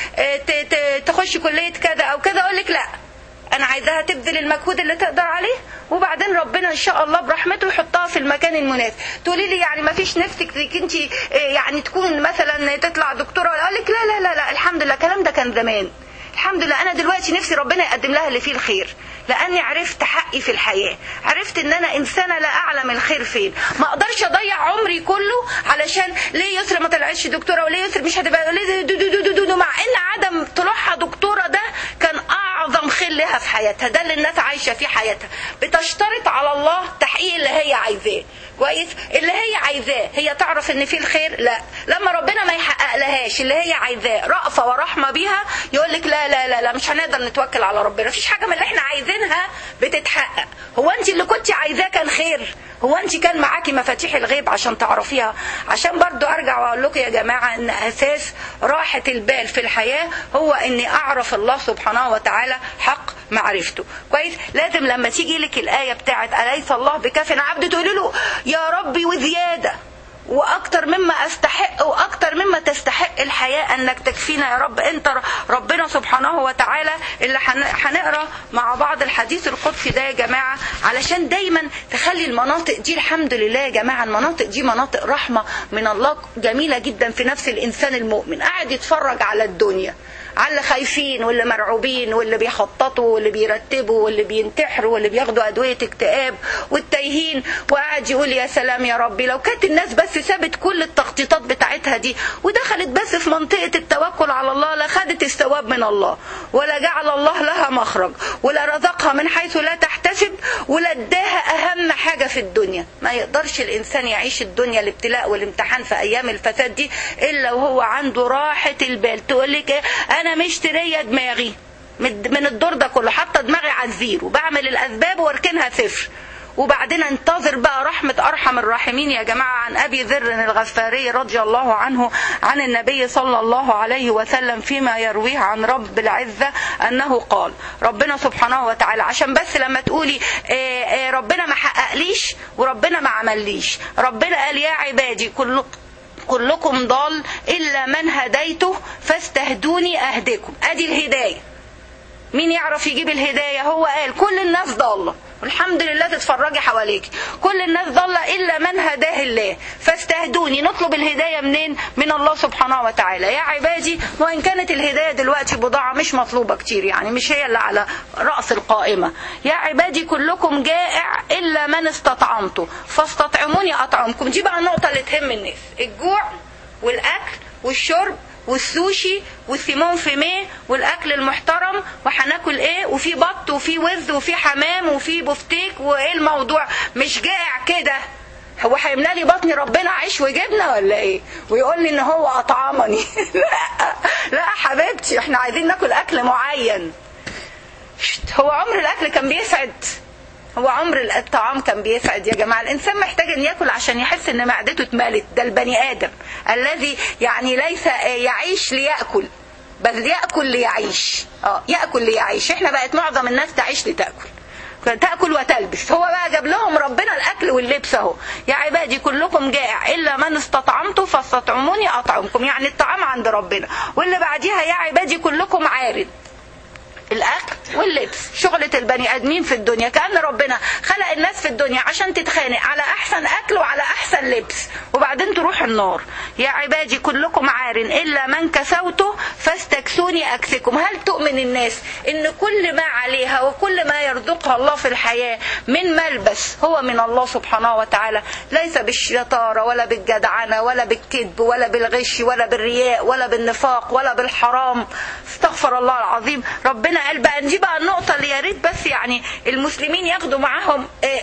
تخش كليه كذا او كذا اقول لك لا انا عايزاها تبذل المجهود اللي تقدر عليه وبعدين ربنا ان شاء الله برحمته يحطها في المكان المناسب تقولي لي يعني ما فيش نفسك انت يعني تكون مثلا تطلع دكتوره اقول لك لا لا لا لا الحمد لله الكلام ده كان زمان الحمد لله انا دلوقتي نفسي ربنا يقدم لها اللي فيه الخير لاني عرفت حقي في الحياه عرفت ان انا انسانه لا اعلم الخير فين ما اقدرش اضيع عمري كله علشان ليه يسرى ما طلعتش دكتوره وليه يسرى مش هتبقى ليه دو دو دو دو دو مع ان عدم طلوعها دكتوره ده كان اعظم خير لها في حياتها ده اللي الناس عايشه فيه حياتها بتشترط على الله تحقيق اللي هي عايزاه كويس اللي هي عايزاه هي تعرف ان في الخير لا لما ربنا ما يحقق لهاش اللي هي عايزاه رأفة ورحمة بيها يقول لك لا لا لا لا مش هنقدر نتوكل على ربنا مفيش حاجة من اللي احنا عايزينها بتتحقق هو انت اللي كنت عايزاه كان خير هو انت كان معاكي مفاتيح الغيب عشان تعرفيها عشان برضو ارجع واقول لكم يا جماعة ان اساس راحة البال في الحياة هو اني اعرف الله سبحانه وتعالى حق معرفته كويس لازم لما تيجي لك الآية بتاعت أليس الله بكاف عبد تقولي له يا ربي وزيادة واكتر مما استحق واكتر مما تستحق الحياه انك تكفينا يا رب انت ربنا سبحانه وتعالى اللي هنقرا مع بعض الحديث القدسي ده يا جماعه علشان دايما تخلي المناطق دي الحمد لله يا جماعه المناطق دي مناطق رحمه من الله جميله جدا في نفس الانسان المؤمن قاعد يتفرج على الدنيا على اللي خايفين واللي مرعوبين واللي بيخططوا واللي بيرتبوا واللي بينتحروا واللي بياخدوا ادويه اكتئاب والتايهين وقاعد يقول يا سلام يا ربي لو كانت الناس بس سابت كل التخطيطات بتاعتها دي ودخلت بس في منطقه التوكل على الله لا خدت الثواب من الله ولا جعل الله لها مخرج ولا رزقها من حيث لا تحتسب ولا اداها اهم حاجه في الدنيا ما يقدرش الانسان يعيش الدنيا الابتلاء والامتحان في ايام الفساد دي الا وهو عنده راحه البال تقول لك انا مشتريه دماغي من الدور ده كله حاطه دماغي على الزيرو بعمل الاسباب واركنها صفر وبعدين انتظر بقى رحمة أرحم الراحمين يا جماعة عن أبي ذر الغفاري رضي الله عنه عن النبي صلى الله عليه وسلم فيما يرويه عن رب العزة أنه قال ربنا سبحانه وتعالى عشان بس لما تقولي آآ آآ ربنا ما حققليش وربنا ما عمليش ربنا قال يا عبادي كل كلكم ضال إلا من هديته فاستهدوني أهدكم أدي الهداية مين يعرف يجيب الهداية هو قال كل الناس ضالة والحمد لله تتفرجي حواليك كل الناس ضالة إلا من هداه الله فاستهدوني نطلب الهداية منين من الله سبحانه وتعالى يا عبادي وإن كانت الهداية دلوقتي بضاعة مش مطلوبة كتير يعني مش هي اللي على رأس القائمة يا عبادي كلكم جائع إلا من استطعمته فاستطعموني أطعمكم دي بقى النقطة اللي تهم الناس الجوع والأكل والشرب والسوشي والسيمون فيميه والاكل المحترم وهناكل ايه وفي بط وفي وز وفي حمام وفي بفتيك وايه الموضوع مش جائع كده هو هيملى لي بطني ربنا عيش وجبنه ولا ايه ويقول لي ان هو اطعمني لا لا حبيبتي احنا عايزين ناكل اكل معين هو عمر الاكل كان بيسعد هو عمر الطعام كان بيسعد يا جماعه الانسان محتاج ان ياكل عشان يحس ان معدته اتملت ده البني ادم الذي يعني ليس يعيش لياكل بل ياكل ليعيش اه ياكل ليعيش احنا بقت معظم الناس تعيش لتاكل تاكل وتلبس هو بقى جاب لهم ربنا الاكل واللبس اهو يا عبادي كلكم جائع الا من استطعمته فاستطعموني اطعمكم يعني الطعام عند ربنا واللي بعديها يا عبادي كلكم عارض الاكل واللبس شغلة البني ادمين في الدنيا كأن ربنا خلق الناس في الدنيا عشان تتخانق على احسن اكل وعلى احسن لبس وبعدين تروح النار يا عبادي كلكم عار الا من كسوته فاستكسوني اكسكم هل تؤمن الناس ان كل ما عليها وكل ما يرزقها الله في الحياة من ملبس هو من الله سبحانه وتعالى ليس بالشطارة ولا بالجدعنة ولا بالكذب ولا بالغش ولا بالرياء ولا بالنفاق ولا بالحرام استغفر الله العظيم ربنا قال بقى دي بقى النقطة اللي يا ريت بس يعني المسلمين ياخدوا معاهم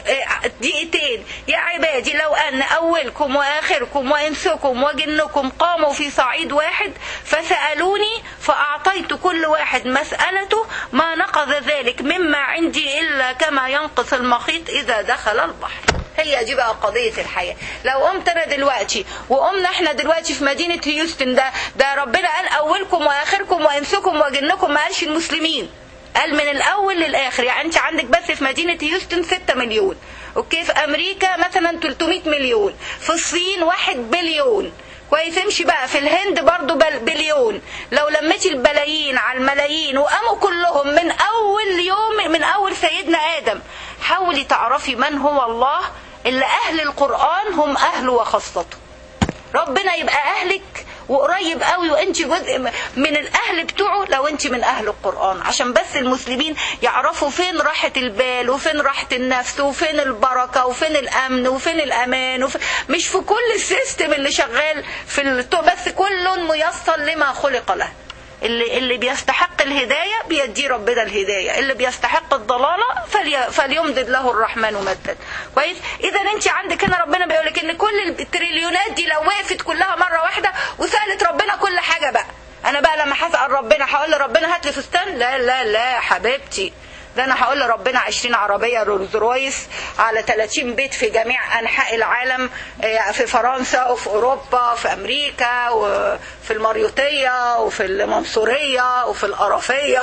دقيقتين يا عبادي لو أن أولكم وآخركم وإنسكم وجنكم قاموا في صعيد واحد فسألوني فأعطيت كل واحد مسألته ما نقض ذلك مما عندي إلا كما ينقص المخيط إذا دخل البحر هي دي بقى قضية الحياة لو قمت أنا دلوقتي وقمنا احنا دلوقتي في مدينة هيوستن ده ده ربنا قال أولكم وآخركم وإنسكم وجنكم ما قالش المسلمين قال من الأول للآخر يعني أنت عندك بس في مدينة هيوستن 6 مليون أوكي في أمريكا مثلا 300 مليون في الصين 1 بليون كويس امشي بقى في الهند برضو بل بليون لو لميتي البلايين على الملايين وقاموا كلهم من اول يوم من اول سيدنا ادم حاولي تعرفي من هو الله اللي اهل القران هم اهله وخاصته ربنا يبقى اهلك وقريب قوي وانت جزء من الاهل بتوعه لو انت من اهل القران عشان بس المسلمين يعرفوا فين راحه البال وفين راحه النفس وفين البركه وفين الامن وفين الامان وفين مش في كل السيستم اللي شغال في التو بس كل ميسر لما خلق له اللي اللي بيستحق الهدايه بيديه ربنا الهدايه اللي بيستحق الضلاله فلي فليمدد له الرحمن مدا كويس اذا انت عندك هنا ربنا بيقول لك ان كل التريليونات دي لو وقفت كلها مره واحده وسالت ربنا كل حاجه بقى انا بقى لما هسال ربنا هقول لربنا هات لي فستان لا لا لا حبيبتي ده انا هقول لربنا 20 عربيه رولز رويس على 30 بيت في جميع انحاء العالم في فرنسا وفي اوروبا وفي امريكا وفي المريوطيه وفي المنصوريه وفي القرفيه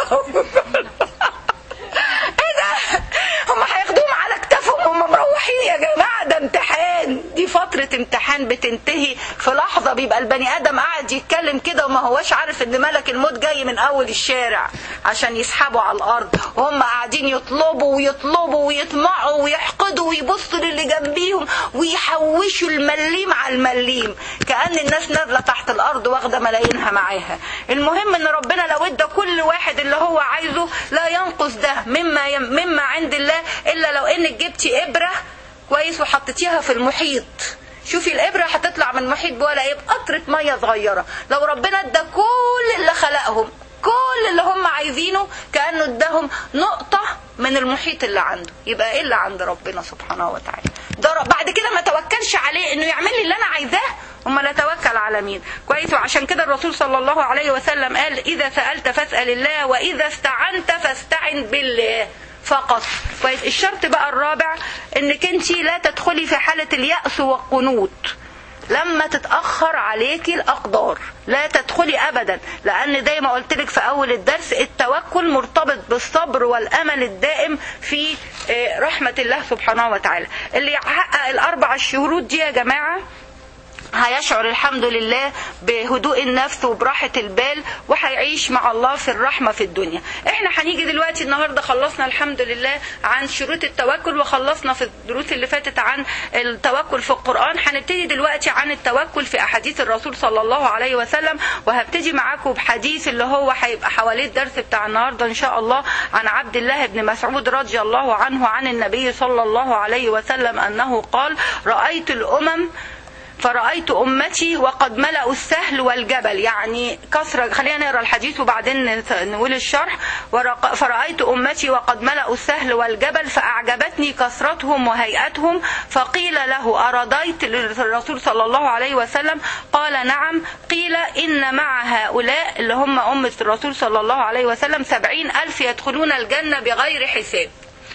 ايه ده هم هياخدوهم على كتافهم وهم مروحين يا جماعه ده امتحان دي فتره فترة امتحان بتنتهي في لحظة بيبقى البني ادم قاعد يتكلم كده وما هوش عارف ان ملك الموت جاي من اول الشارع عشان يسحبه على الارض وهم قاعدين يطلبوا ويطلبوا ويطمعوا ويحقدوا ويبصوا للي جنبيهم ويحوشوا المليم على المليم كأن الناس نازلة تحت الارض واخدة ملايينها معاها المهم ان ربنا لو ادى كل واحد اللي هو عايزه لا ينقص ده مما يم مما عند الله الا لو انك جبتي ابره كويس وحطيتيها في المحيط شوفي الابره هتطلع من المحيط بولا ايه بقطره ميه صغيره لو ربنا ادى كل اللي خلقهم كل اللي هم عايزينه كانه اداهم نقطه من المحيط اللي عنده يبقى ايه اللي عند ربنا سبحانه وتعالى ده ر- بعد كده ما توكلش عليه انه يعمل لي اللي انا عايزاه امال اتوكل على مين كويس وعشان كده الرسول صلى الله عليه وسلم قال اذا سالت فاسال الله واذا استعنت فاستعن بالله فقط كويس الشرط بقى الرابع انك انت لا تدخلي في حاله الياس والقنوط لما تتأخر عليكي الأقدار لا تدخلي أبدا لأن زي ما قلت لك في أول الدرس التوكل مرتبط بالصبر والأمل الدائم في آه، رحمة الله سبحانه وتعالى اللي يحقق الأربع الشروط دي يا جماعة هيشعر الحمد لله بهدوء النفس وبراحة البال وهيعيش مع الله في الرحمة في الدنيا احنا هنيجي دلوقتي النهاردة خلصنا الحمد لله عن شروط التوكل وخلصنا في الدروس اللي فاتت عن التوكل في القرآن هنبتدي دلوقتي عن التوكل في أحاديث الرسول صلى الله عليه وسلم وهبتدي معاكم بحديث اللي هو هيبقى حواليه الدرس بتاع النهاردة إن شاء الله عن عبد الله بن مسعود رضي الله عنه عن النبي صلى الله عليه وسلم أنه قال رأيت الأمم فرأيت أمتي وقد ملأوا السهل والجبل يعني كثرة خلينا نقرأ الحديث وبعدين نت- نقول الشرح ورق- فرأيت أمتي وقد ملأوا السهل والجبل فأعجبتني كثرتهم وهيئتهم فقيل له أرضيت للرسول صلى الله عليه وسلم قال نعم قيل إن مع هؤلاء اللي هم أمة الرسول صلى الله عليه وسلم سبعين ألف يدخلون الجنة بغير حساب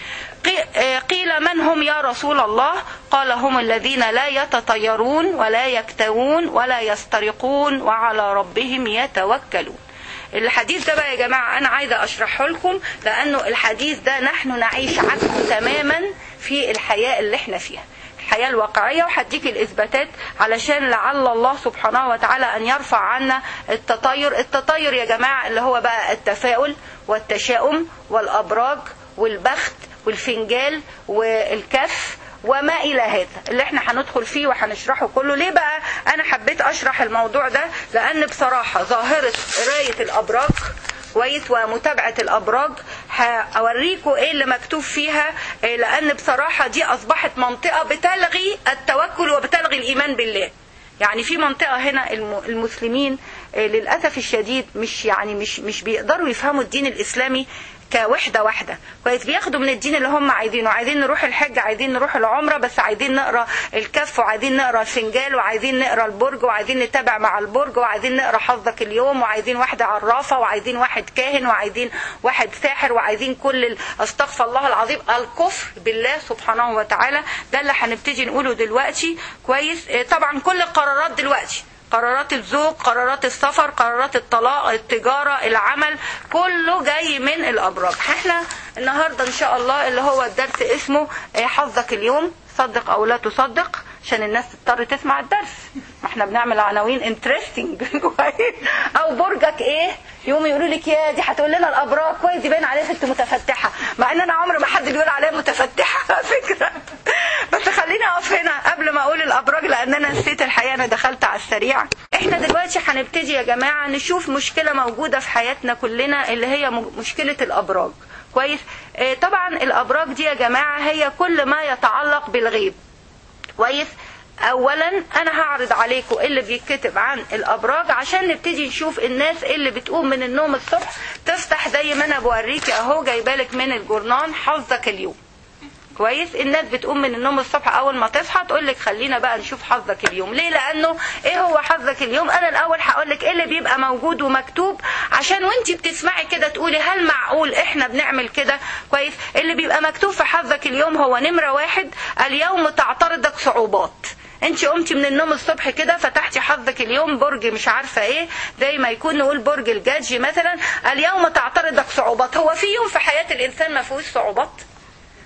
قي- قيل من هم يا رسول الله قال هم الذين لا يتطيرون ولا يكتوون ولا يسترقون وعلى ربهم يتوكلون الحديث ده بقى يا جماعة أنا عايزة أشرحه لكم لأنه الحديث ده نحن نعيش عكسه تماما في الحياة اللي احنا فيها الحياة الواقعية وهديك الإثباتات علشان لعل الله سبحانه وتعالى أن يرفع عنا التطير التطير يا جماعة اللي هو بقى التفاؤل والتشاؤم والأبراج والبخت والفنجال والكف وما الى هذا اللي احنا هندخل فيه وهنشرحه كله ليه بقى انا حبيت اشرح الموضوع ده لان بصراحه ظاهره قرايه الابراج كويس ومتابعه الابراج هوريكم ايه اللي مكتوب فيها إيه لان بصراحه دي اصبحت منطقه بتلغي التوكل وبتلغي الايمان بالله يعني في منطقة هنا الم- المسلمين آه، للأسف الشديد مش يعني مش مش بيقدروا يفهموا الدين الإسلامي كوحدة واحدة كويس بياخدوا من الدين اللي هم عايزينه عايزين نروح الحج عايزين نروح العمرة بس عايزين نقرا الكف وعايزين نقرا الفنجال وعايزين نقرا البرج وعايزين نتابع مع البرج وعايزين نقرا حظك اليوم وعايزين واحدة عرافة وعايزين واحد كاهن وعايزين واحد ساحر وعايزين كل ال- استغفر الله العظيم الكفر بالله سبحانه وتعالى ده اللي هنبتدي نقوله دلوقتي كويس آه، طبعا كل القرارات دلوقتي قرارات الزوج قرارات السفر قرارات الطلاق التجارة العمل كله جاي من الأبراج احنا النهاردة إن شاء الله اللي هو الدرس اسمه آه، حظك اليوم صدق أو لا تصدق عشان الناس تضطر تسمع الدرس ما احنا بنعمل عناوين انترستنج او برجك ايه يوم يقولوا لك يا دي هتقول لنا الابراج كويس دي باين عليها ست متفتحه مع ان انا عمري ما حد بيقول عليها متفتحه على فكره بس خليني اقف هنا قبل ما اقول الابراج لان انا نسيت الحقيقه انا دخلت على السريع احنا دلوقتي هنبتدي يا جماعه نشوف مشكله موجوده في حياتنا كلنا اللي هي م- مشكله الابراج كويس آه، طبعا الابراج دي يا جماعه هي كل ما يتعلق بالغيب كويس اولا انا هعرض عليكم اللي بيتكتب عن الابراج عشان نبتدي نشوف الناس اللي بتقوم من النوم الصبح تفتح زي ما انا بوريكي اهو جايبالك من الجورنان حظك اليوم كويس الناس بتقوم من النوم الصبح اول ما تصحى تقول لك خلينا بقى نشوف حظك اليوم ليه لانه ايه هو حظك اليوم انا الاول هقول لك ايه اللي بيبقى موجود ومكتوب عشان وانتي بتسمعي كده تقولي هل معقول احنا بنعمل كده كويس اللي بيبقى مكتوب في حظك اليوم هو نمره واحد اليوم تعترضك صعوبات انت قمتي من النوم الصبح كده فتحتي حظك اليوم برج مش عارفه ايه زي ما يكون نقول برج الجدي مثلا اليوم تعترضك صعوبات هو في يوم في حياه الانسان ما فيهوش صعوبات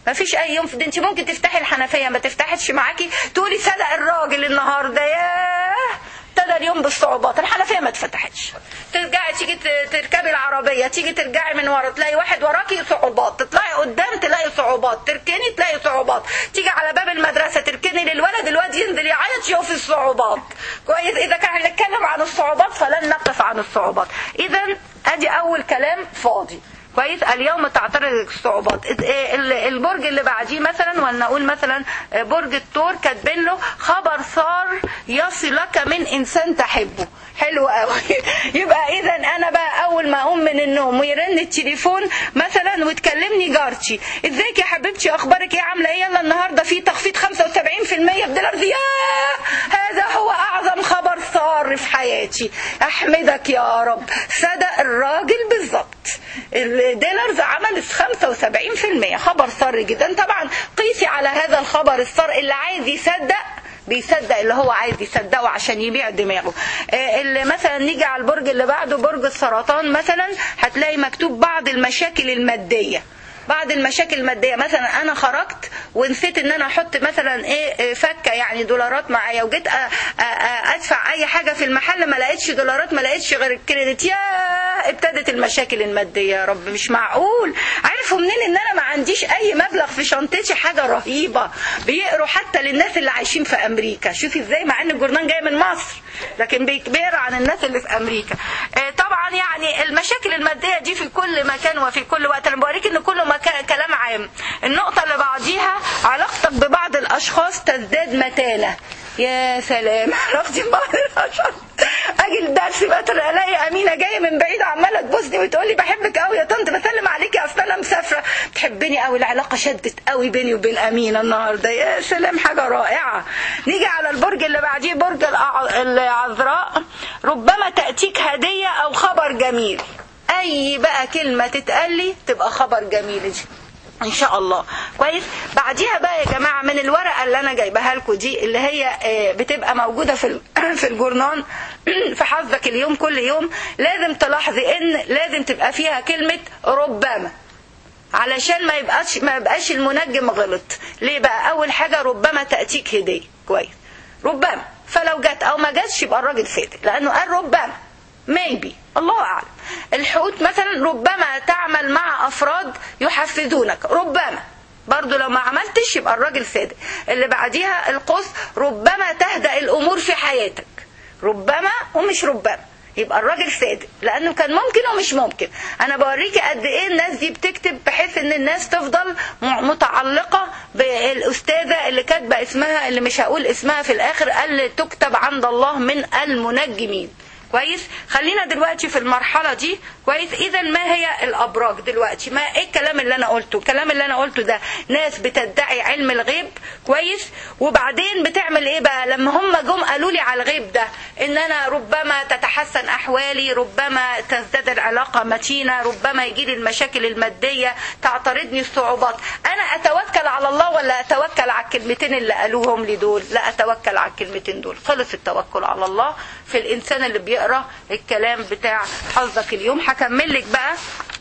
ما فيش اي يوم في انت ممكن تفتحي الحنفيه ما تفتحتش معاكي تقولي صدق الراجل النهارده ياه ابتدى اليوم بالصعوبات الحنفيه ما اتفتحتش ترجعي تيجي ت- تركبي العربيه تيجي ترجعي من ورا تلاقي واحد وراكي صعوبات تطلعي قدام تلاقي صعوبات تركني تلاقي صعوبات تيجي على باب المدرسه تركني للولد الواد ينزل يعيط يشوف الصعوبات كويس اذا كان هنتكلم عن الصعوبات فلن نقف عن الصعوبات اذا ادي اول كلام فاضي كويس اليوم تعترض الصعوبات ال- البرج اللي بعديه مثلا ولنقول مثلا برج الثور كاتبين له خبر صار يصلك من انسان تحبه حلو قوي يبقى اذا انا بقى اول ما اقوم من النوم ويرن التليفون مثلا وتكلمني جارتي ازيك يا حبيبتي اخبارك ايه عامله ايه يلا النهارده في تخفيض 75% بدولار ياه هذا هو اعظم خبر صار في حياتي احمدك يا رب صدق الراجل بالظبط الديلرز عملت 75% خبر سر جدا طبعا قيسي على هذا الخبر السر اللي عايز يصدق بيصدق اللي هو عايز يصدقه عشان يبيع دماغه آه، اللي مثلا نيجي على البرج اللي بعده برج السرطان مثلا هتلاقي مكتوب بعض المشاكل الماديه بعض المشاكل الماديه مثلا انا خرجت ونسيت ان انا احط مثلا ايه إيه فكه يعني دولارات معايا وجيت أ- أ- أ- ادفع اي حاجه في المحل ما لقيتش دولارات ما لقيتش غير الكريدت يا ابتدت المشاكل الماديه يا رب مش معقول عرفوا منين ان انا ما عنديش اي مبلغ في شنطتي حاجه رهيبه بيقروا حتى للناس اللي عايشين في امريكا شوفي ازاي مع ان الجورنال جاي من مصر لكن بي- بيقرا عن الناس اللي في امريكا آه، طبعا يعني المشاكل الماديه دي في كل مكان وفي كل وقت انا بوريك ان كله مكان كلام عام النقطه اللي بعديها علاقتك ببعض الاشخاص تزداد متانه يا سلام عرفتي بعض الاشخاص اجي الدرس مثلا الاقي امينه جايه من بعيد عماله تبوسني وتقول لي بحبك قوي يا طنط بسلم عليكي اصل انا مسافره بتحبني قوي العلاقه شدت قوي بيني وبين امينه النهارده يا سلام حاجه رائعه نيجي على البرج اللي بعديه برج الأع- العذراء ربما تاتيك هديه او خبر جميل اي بقى كلمه تتقال لي تبقى خبر جميل دي ان شاء الله كويس بعديها بقى يا جماعه من الورقه اللي انا جايبها لكم دي اللي هي آه، بتبقى موجوده في ال- في الجورنان في حظك اليوم كل يوم لازم تلاحظي ان لازم تبقى فيها كلمه ربما علشان ما يبقاش ما يبقاش المنجم غلط ليه بقى اول حاجه ربما تاتيك هديه كويس ربما فلو جت او ما جاتش يبقى الراجل صادق لانه قال ربما ميبي الله اعلم الحوت مثلا ربما تعمل مع افراد يحفزونك ربما برضو لو ما عملتش يبقى الراجل صادق اللي بعديها القوس ربما تهدأ الامور في حياتك ربما ومش ربما يبقى الراجل صادق لانه كان ممكن ومش ممكن انا بوريكي قد ايه الناس دي بتكتب بحيث ان الناس تفضل م- متعلقه بالاستاذه اللي كاتبه اسمها اللي مش هقول اسمها في الاخر قال تكتب عند الله من المنجمين كويس خلينا دلوقتي في المرحله دي كويس اذا ما هي الابراج دلوقتي ما ايه الكلام اللي انا قلته الكلام اللي انا قلته ده ناس بتدعي علم الغيب كويس وبعدين بتعمل ايه بقى لما هم جم قالوا لي على الغيب ده ان انا ربما تتحسن احوالي ربما تزداد العلاقه متينه ربما يجي لي المشاكل الماديه تعترضني الصعوبات انا اتوكل على الله ولا اتوكل على الكلمتين اللي قالوهم لي دول لا اتوكل على الكلمتين دول خلص التوكل على الله في الانسان اللي بيقرا الكلام بتاع حظك اليوم هكمل لك بقى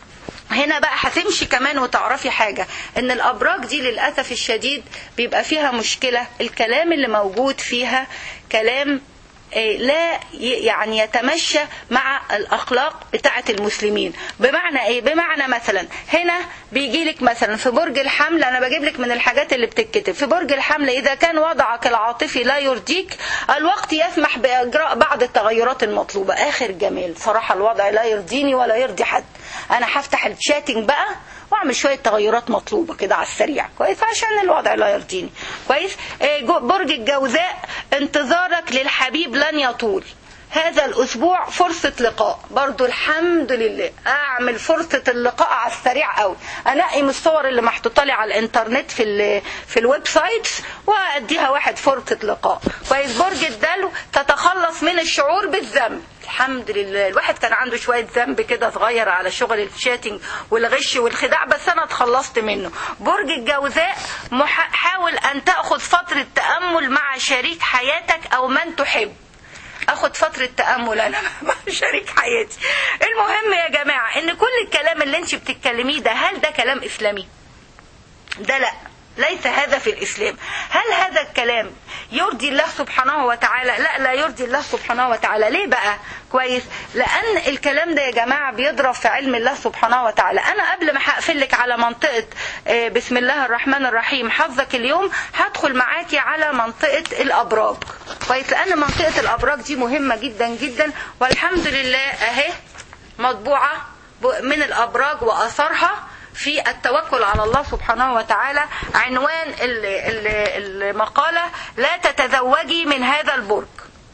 هنا بقى هتمشي كمان وتعرفي حاجة ان الابراج دي للأسف الشديد بيبقى فيها مشكلة الكلام اللي موجود فيها كلام آه، لا ي- يعني يتمشى مع الاخلاق بتاعه المسلمين بمعنى ايه بمعنى مثلا هنا بيجي لك مثلا في برج الحمل انا بجيب لك من الحاجات اللي بتتكتب في برج الحمل اذا كان وضعك العاطفي لا يرضيك الوقت يسمح باجراء بعض التغيرات المطلوبه اخر جمال صراحه الوضع لا يرضيني ولا يرضي حد انا هفتح الشاتنج بقى واعمل شويه تغيرات مطلوبه كده على السريع كويس عشان الوضع لا يرضيني كويس آه، جو- برج الجوزاء انتظارك للحبيب لن يطول هذا الاسبوع فرصة لقاء برضو الحمد لله اعمل فرصة اللقاء على السريع قوي انقي من الصور اللي محطوطة لي على الانترنت في ال في الويب سايتس واديها واحد فرصة لقاء كويس برج الدلو تتخلص من الشعور بالذنب الحمد لله الواحد كان عنده شوية ذنب كده صغير على شغل الشاتنج والغش والخداع بس أنا اتخلصت منه برج الجوزاء مح- حاول أن تأخذ فترة تأمل مع شريك حياتك أو من تحب اخد فترة تأمل انا مع شريك حياتي المهم يا جماعة ان كل الكلام اللي انت بتتكلميه ده هل ده كلام اسلامي ده لا ليس هذا في الإسلام هل هذا الكلام يرضي الله سبحانه وتعالى لا لا يرضي الله سبحانه وتعالى ليه بقى كويس لأن الكلام ده يا جماعة بيضرب في علم الله سبحانه وتعالى أنا قبل ما هقفل لك على منطقة آه، بسم الله الرحمن الرحيم حظك اليوم هدخل معاكي على منطقة الأبراج كويس لأن منطقة الأبراج دي مهمة جدا جدا والحمد لله أهي مطبوعة من الأبراج وأثرها في التوكل على الله سبحانه وتعالى عنوان ال- ال- المقالة لا تتزوجي من هذا البرج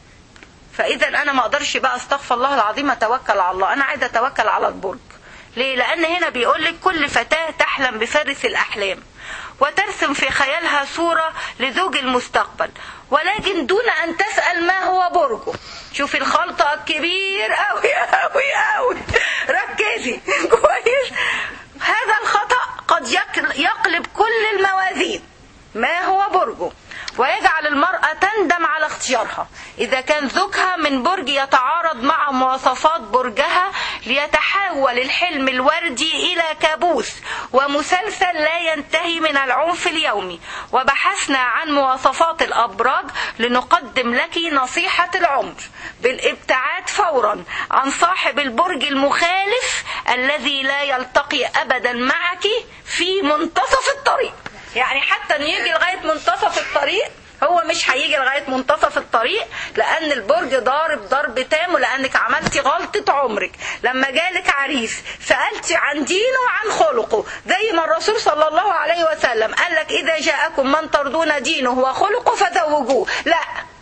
فإذا أنا ما أقدرش بقى استغفر الله العظيم أتوكل على الله أنا عايزة أتوكل على البرج ليه؟ لأن هنا بيقول لك كل فتاة تحلم بفارس الأحلام وترسم في خيالها صورة لزوج المستقبل ولكن دون أن تسأل ما هو برجه شوفي الخلطة الكبير أوي أوي أوي ركزي كويس هذا الخطأ قد يك- يقلب كل الموازين ما هو برجه ويجعل المرأة تندم على اختيارها إذا كان زوجها من برج يتعارض مع مواصفات برجها ليتحول الحلم الوردي إلى كابوس ومسلسل لا ينتهي من العنف اليومي وبحثنا عن مواصفات الأبراج لنقدم لك نصيحة العمر بالابتعاد فورا عن صاحب البرج المخالف الذي لا يلتقي أبدا معك في منتصف الطريق يعني حتى انه يجي لغايه منتصف الطريق هو مش هيجي لغايه منتصف الطريق لان البرج ضارب ضرب تام ولانك عملتي غلطه عمرك لما جالك عريس سالتي عن دينه وعن خلقه زي ما الرسول صلى الله عليه وسلم قال لك اذا جاءكم من ترضون دينه وخلقه فزوجوه لا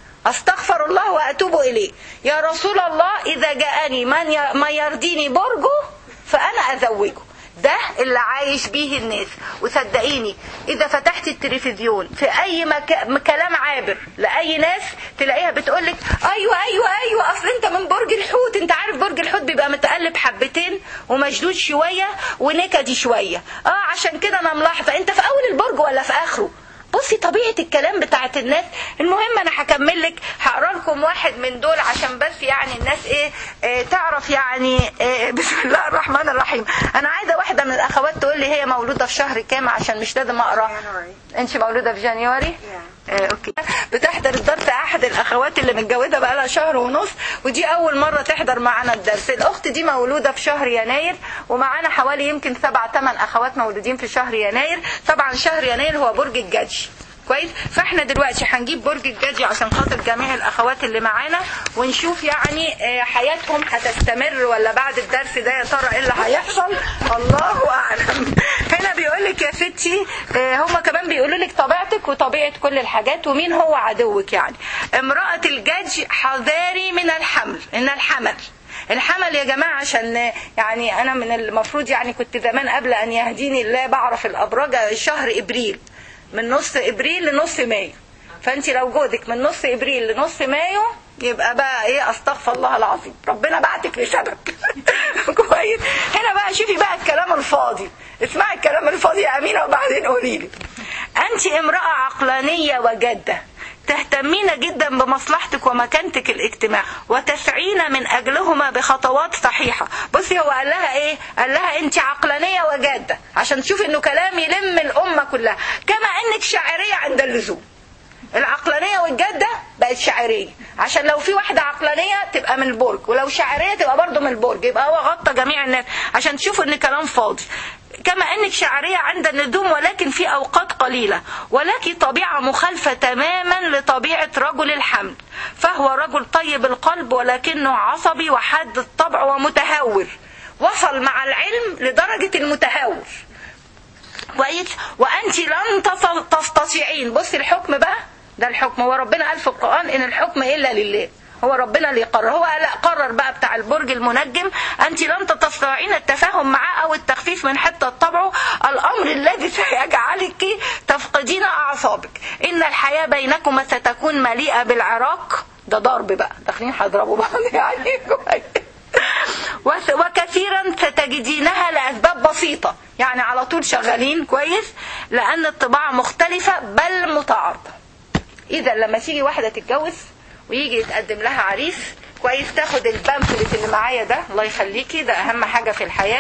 استغفر الله واتوب اليه يا رسول الله اذا جاءني من ي- ما يرضيني برجه فانا ازوجه ده اللي عايش بيه الناس وصدقيني اذا فتحت التلفزيون في اي مك... كلام عابر لاي ناس تلاقيها بتقولك ايوه ايوه ايوه اصل انت من برج الحوت انت عارف برج الحوت بيبقى متقلب حبتين ومشدود شويه ونكدي شويه اه عشان كده انا ملاحظه انت في اول البرج ولا في اخره بصي طبيعة الكلام بتاعت الناس المهم انا هكمل لك هقرا لكم واحد من دول عشان بس يعني الناس ايه, إيه تعرف يعني إيه بسم الله الرحمن الرحيم انا عايزه واحده من الاخوات تقول لي هي مولوده في شهر كام عشان مش لازم اقرا انت مولوده في جانيوري إيه اوكي بتحضر الدرس احد الاخوات اللي متجوزه بقى لها شهر ونص ودي اول مره تحضر معانا الدرس الاخت دي مولوده في شهر يناير ومعانا حوالي يمكن سبع ثمان اخوات مولودين في شهر يناير طبعا شهر يناير هو برج الجدي كويس فاحنا دلوقتي هنجيب برج الجدي عشان خاطر جميع الاخوات اللي معانا ونشوف يعني آه، حياتهم هتستمر ولا بعد الدرس ده يا ترى ايه اللي هيحصل الله اعلم هنا بيقول لك يا ستي آه، هما كمان بيقولوا لك طبيعتك وطبيعه كل الحاجات ومين هو عدوك يعني امراه الجدي حذاري من الحمل ان الحمل الحمل يا جماعة عشان يعني أنا من المفروض يعني كنت زمان قبل أن يهديني الله بعرف الأبراج شهر إبريل من نص إبريل لنص مايو فأنت لو جوزك من نص إبريل لنص مايو يبقى بقى ايه استغفر الله العظيم ربنا بعتك لسبب كويس هنا بقى شوفي بقى الكلام الفاضي اسمعي الكلام الفاضي يا امينه وبعدين قولي لي انت امراه عقلانيه وجاده تهتمين جدا بمصلحتك ومكانتك الاجتماعي وتسعين من اجلهما بخطوات صحيحه بصي هو قال لها ايه قال لها انت عقلانيه وجاده عشان تشوفي انه كلام يلم الامه كلها كما انك شاعريه عند اللزوم العقلانية والجادة بقت شاعرية عشان لو في واحدة عقلانية تبقى من البرج ولو شاعرية تبقى برضه من البرج يبقى هو غطى جميع الناس عشان تشوفوا ان كلام فاضي كما انك شاعرية عند الندوم ولكن في اوقات قليلة ولك طبيعة مخالفة تماما لطبيعة رجل الحمل فهو رجل طيب القلب ولكنه عصبي وحاد الطبع ومتهور وصل مع العلم لدرجة المتهور كويس وانت لن تص- تستطيعين بصي الحكم بقى ده الحكم هو ربنا قال في القران ان الحكم الا لله هو ربنا اللي يقرر هو لا قرر بقى بتاع البرج المنجم انت لن تستطيعين التفاهم معاه او التخفيف من حته طبعه الامر الذي سيجعلك تفقدين اعصابك ان الحياه بينكما ستكون مليئه بالعراق ده ضرب بقى داخلين هيضربوا بعض يعني كويس وس- وكثيرا ستجدينها لأسباب بسيطة يعني على طول شغالين كويس لأن الطباع مختلفة بل متعارضة إذا لما تيجي واحدة تتجوز ويجي يتقدم لها عريس كويس تاخد البامفلت اللي معايا ده الله يخليكي ده أهم حاجة في الحياة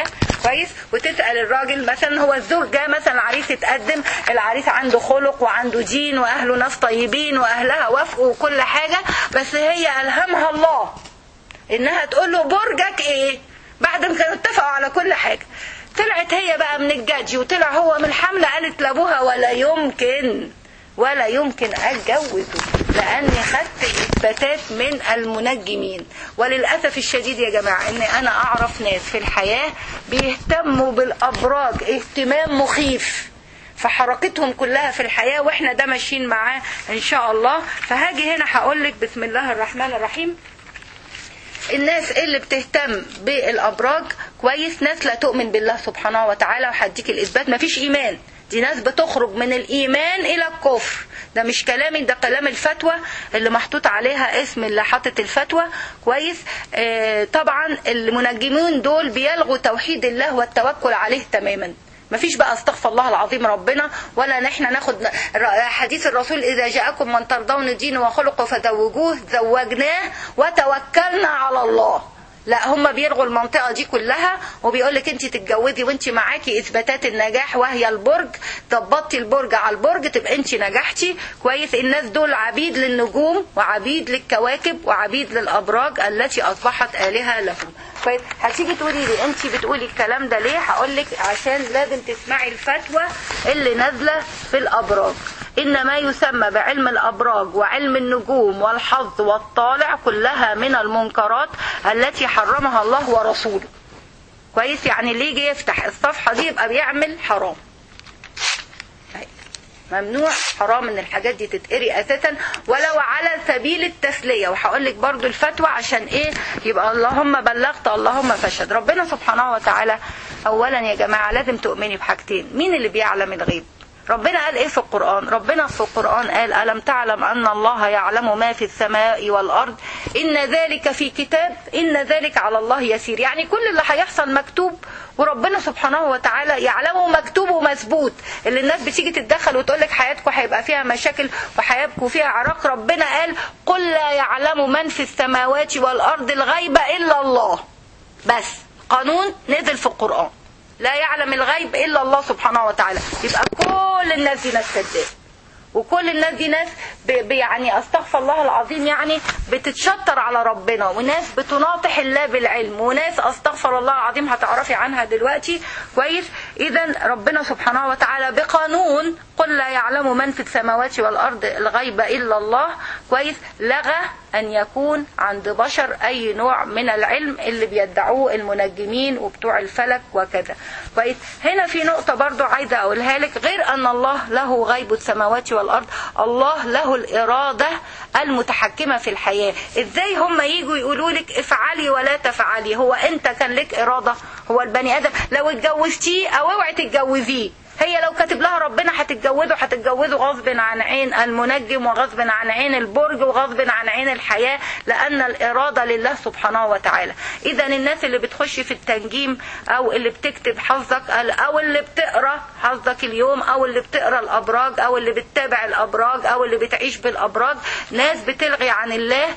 كويس وتسال الراجل مثلا هو الزوج جاء مثلا العريس يتقدم العريس عنده خلق وعنده دين واهله ناس طيبين واهلها وافقوا وكل حاجه بس هي الهمها الله انها تقول له برجك ايه بعد ما كانوا اتفقوا على كل حاجه طلعت هي بقى من الجدج وطلع هو من الحمله قالت لابوها ولا يمكن ولا يمكن اتجوزه لاني خدت اثباتات من المنجمين وللاسف الشديد يا جماعه ان انا اعرف ناس في الحياه بيهتموا بالابراج اهتمام مخيف فحركتهم كلها في الحياه واحنا ده ماشيين معاه ان شاء الله فهاجي هنا هقول لك بسم الله الرحمن الرحيم الناس اللي بتهتم بالابراج كويس ناس لا تؤمن بالله سبحانه وتعالى وهديك الاثبات مفيش ايمان دي ناس بتخرج من الايمان الى الكفر ده مش كلامي ده كلام الفتوى اللي محطوط عليها اسم اللي حاطط الفتوى كويس آه طبعا المنجمين دول بيلغوا توحيد الله والتوكل عليه تماما مفيش بقى استغفر الله العظيم ربنا ولا نحن ناخد حديث الرسول اذا جاءكم من ترضون دينه وخلقه فزوجوه زوجناه وتوكلنا على الله لا هم بيلغوا المنطقه دي كلها وبيقول لك انت تتجوزي وانت معاكي اثباتات النجاح وهي البرج ظبطتي البرج على البرج تبقى انت نجحتي كويس الناس دول عبيد للنجوم وعبيد للكواكب وعبيد للابراج التي اصبحت الهه لهم كويس هتيجي تقولي لي انت بتقولي الكلام ده ليه هقول لك عشان لازم تسمعي الفتوى اللي نازله في الابراج إن ما يسمى بعلم الأبراج وعلم النجوم والحظ والطالع كلها من المنكرات التي حرمها الله ورسوله كويس يعني اللي يجي يفتح الصفحة دي يبقى بيعمل حرام ممنوع حرام ان الحاجات دي تتقري اساسا ولو على سبيل التسلية وهقول لك برضو الفتوى عشان ايه يبقى اللهم بلغت اللهم فشد ربنا سبحانه وتعالى اولا يا جماعة لازم تؤمني بحاجتين مين اللي بيعلم الغيب ربنا قال ايه في القرآن ربنا في القرآن قال ألم تعلم أن الله يعلم ما في السماء والأرض إن ذلك في كتاب إن ذلك على الله يسير يعني كل اللي هيحصل مكتوب وربنا سبحانه وتعالى يعلمه مكتوب ومثبوت اللي الناس بتيجي تتدخل وتقول لك حياتكم هيبقى فيها مشاكل وحياتكم فيها عراق ربنا قال قل لا يعلم من في السماوات والأرض الغيب إلا الله بس قانون نزل في القرآن لا يعلم الغيب الا الله سبحانه وتعالى يبقى كل الناس دي ناس كذاب وكل الناس دي ناس ب- ب- يعني استغفر الله العظيم يعني بتتشطر على ربنا وناس بتناطح الله بالعلم وناس استغفر الله العظيم هتعرفي عنها دلوقتي كويس اذا ربنا سبحانه وتعالى بقانون قل لا يعلم من في السماوات والارض الغيب الا الله كويس لغى ان يكون عند بشر اي نوع من العلم اللي بيدعوه المنجمين وبتوع الفلك وكذا كويس هنا في نقطه برضو عايزه اقولها لك غير ان الله له غيب السماوات والارض الله له الاراده المتحكمه في الحياه ازاي هم يجوا يقولوا لك افعلي ولا تفعلي هو انت كان لك اراده هو البني ادم لو اتجوزتيه او اوعي تتجوزيه هي لو كاتب لها ربنا هتتجوزه هتتجوزه غصب عن عين المنجم وغصب عن عين البرج وغصب عن عين الحياة لأن الإرادة لله سبحانه وتعالى إذا الناس اللي بتخش في التنجيم أو اللي بتكتب حظك أو اللي بتقرأ حظك اليوم أو اللي بتقرأ الأبراج أو اللي بتتابع الأبراج أو اللي بتعيش بالأبراج ناس بتلغي عن الله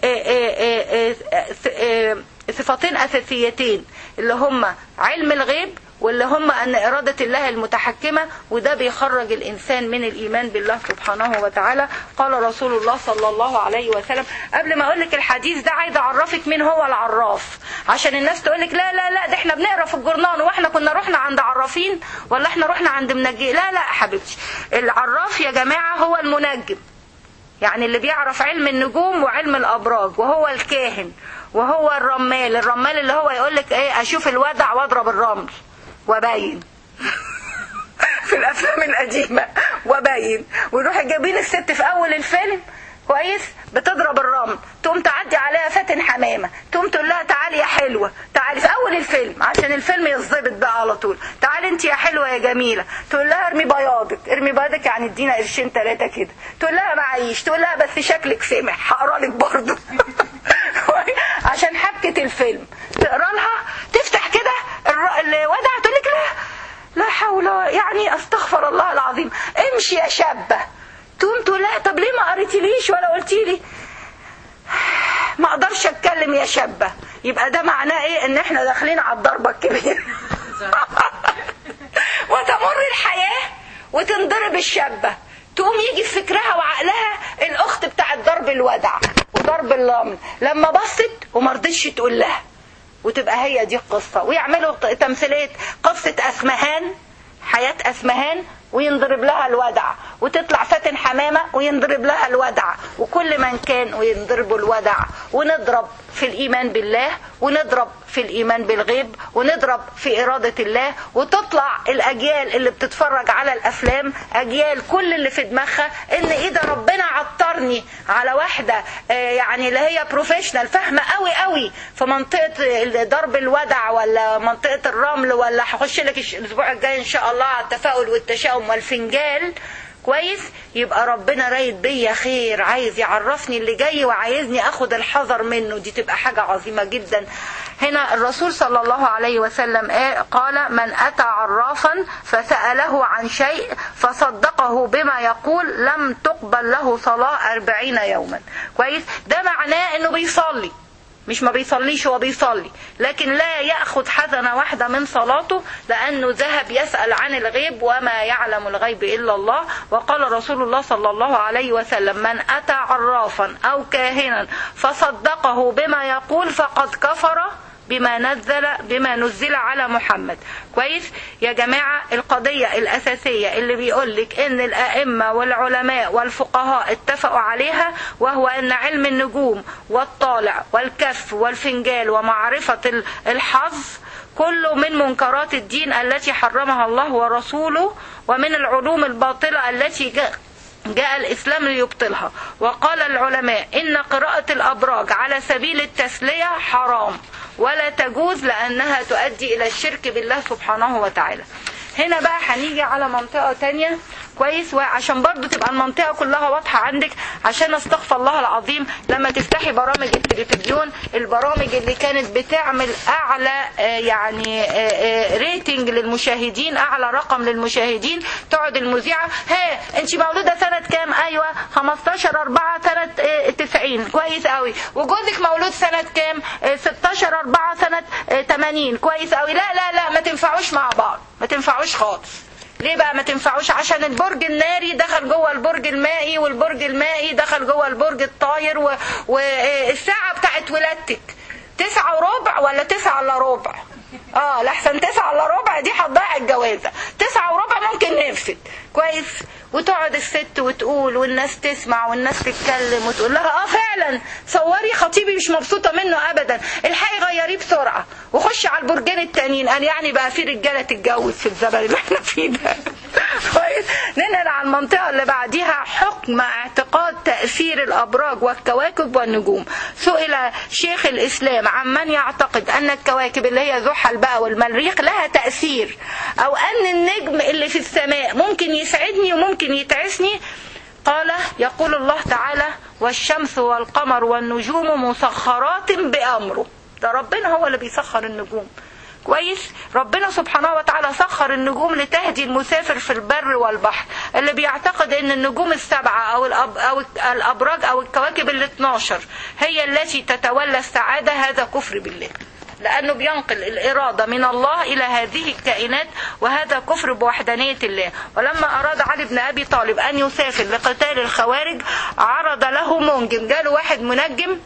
صفتين أساسيتين اللي هم علم الغيب واللي هم أن إرادة الله المتحكمة وده بيخرج الإنسان من الإيمان بالله سبحانه وتعالى قال رسول الله صلى الله عليه وسلم قبل ما أقول لك الحديث ده عايز أعرفك مين هو العراف عشان الناس تقول لك لا لا لا ده احنا بنقرا في الجورنال واحنا كنا رحنا عند عرافين ولا احنا رحنا عند منجي لا لا حبيبتي العراف يا جماعة هو المنجم يعني اللي بيعرف علم النجوم وعلم الابراج وهو الكاهن وهو الرمال الرمال اللي هو يقول لك ايه اشوف الودع واضرب الرمل وباين في الافلام القديمه وباين ويروح جايبين الست في اول الفيلم كويس بتضرب الرمل تقوم تعدي عليها فاتن حمامه تقوم تقول لها تعالي يا حلوه تعالي في اول الفيلم عشان الفيلم يظبط بقى على طول تعالي انت يا حلوه يا جميله تقول لها ارمي بياضك ارمي بياضك يعني ادينا قرشين ثلاثه كده تقول لها معيش تقول لها بس شكلك سمح هقرا لك برضه عشان حبكه الفيلم تقرا لها تفتح كده الودع تقول لك لا لا حول يعني استغفر الله العظيم امشي يا شابه تقوم تقول لها طب ليه ما قريتيليش ولا قلتي لي ما اقدرش اتكلم يا شابه يبقى ده معناه ايه ان احنا داخلين على الضربه الكبيره وتمر الحياة وتنضرب الشابة تقوم يجي في فكرها وعقلها الاخت بتاعت ضرب الودع وضرب اللمن لما بصت وما رضتش تقول لها وتبقى هي دي القصة ويعملوا تمثيلية قصة أسمهان حياة أسمهان وينضرب لها الودع وتطلع فاتن حمامة وينضرب لها الودع وكل من كان وينضربوا الودع ونضرب في الإيمان بالله ونضرب في الإيمان بالغيب ونضرب في إرادة الله وتطلع الأجيال اللي بتتفرج على الأفلام أجيال كل اللي في دماغها إن إيه ده ربنا عطرني على واحدة آه، يعني اللي هي بروفيشنال فاهمة قوي قوي في منطقة ضرب الودع ولا منطقة الرمل ولا هخش لك الش- الأسبوع الجاي إن شاء الله على التفاؤل والتشاؤم والفنجال كويس يبقى ربنا رايد بيا خير عايز يعرفني اللي جاي وعايزني اخد الحذر منه دي تبقى حاجة عظيمة جدا هنا الرسول صلى الله عليه وسلم قال من اتى عرافا فسأله عن شيء فصدقه بما يقول لم تقبل له صلاة أربعين يوما كويس ده معناه انه بيصلي مش ما بيصليش هو بيصلي لكن لا يأخذ حسنة واحدة من صلاته لأنه ذهب يسأل عن الغيب وما يعلم الغيب إلا الله وقال رسول الله صلى الله عليه وسلم من أتى عرافا أو كاهنا فصدقه بما يقول فقد كفر بما نزل بما نزل على محمد كويس يا جماعة القضية الأساسية اللي بيقول لك إن الأئمة والعلماء والفقهاء اتفقوا عليها وهو أن علم النجوم والطالع والكف والفنجال ومعرفة ال- الحظ كله من منكرات الدين التي حرمها الله ورسوله ومن العلوم الباطلة التي جاء جاء الإسلام ليبطلها وقال العلماء إن قراءة الأبراج على سبيل التسلية حرام ولا تجوز لأنها تؤدي إلى الشرك بالله سبحانه وتعالى هنا بقى هنيجي على منطقة تانية كويس وعشان برضو تبقى المنطقة كلها واضحة عندك عشان استغفر الله العظيم لما تفتحي برامج التلفزيون البرامج اللي كانت بتعمل اعلى آه، يعني آه، آه، ريتنج للمشاهدين اعلى رقم للمشاهدين تقعد المذيعة ها انت مولودة سنة كام ايوه 15 4 سنة آه، 90 كويس قوي وجوزك مولود سنة كام آه، 16 4 سنة آه، 80 كويس قوي لا لا لا ما تنفعوش مع بعض ما تنفعوش خالص ليه بقى ما تنفعوش عشان البرج الناري دخل جوه البرج المائي والبرج المائي دخل جوه البرج الطاير و... والساعة بتاعت ولادتك تسعة وربع ولا تسعة الا ربع اه لحسن تسعة الا ربع دي هتضيع الجوازة تسعة وربع ممكن نرفد كويس وتقعد الست وتقول والناس تسمع والناس تتكلم وتقول لها اه فعلا صوري خطيبي مش مبسوطة منه ابدا الحقي غيريه بسرعة وخش على البرجين التانيين قال يعني بقى في رجالة تتجوز في الزمن اللي احنا فيه ده كويس ننقل على المنطقة اللي بعديها حكم اعتقاد تأثير الأبراج والكواكب والنجوم سئل شيخ الإسلام عمن يعتقد أن الكواكب اللي هي زحل بقى والمريخ لها تأثير أو أن النجم اللي في السماء ممكن يسعدني وممكن يتعسني قال يقول الله تعالى والشمس والقمر والنجوم مسخرات بأمره ده ربنا هو اللي بيسخر النجوم كويس ربنا سبحانه وتعالى سخر النجوم لتهدي المسافر في البر والبحر اللي بيعتقد ان النجوم السبعة او الأب او الابراج او الكواكب ال 12 هي التي تتولى السعادة هذا كفر بالله لأنه بينقل الإرادة من الله إلى هذه الكائنات وهذا كفر بوحدانية الله ولما أراد علي بن أبي طالب أن يسافر لقتال الخوارج عرض له منجم جاله واحد منجم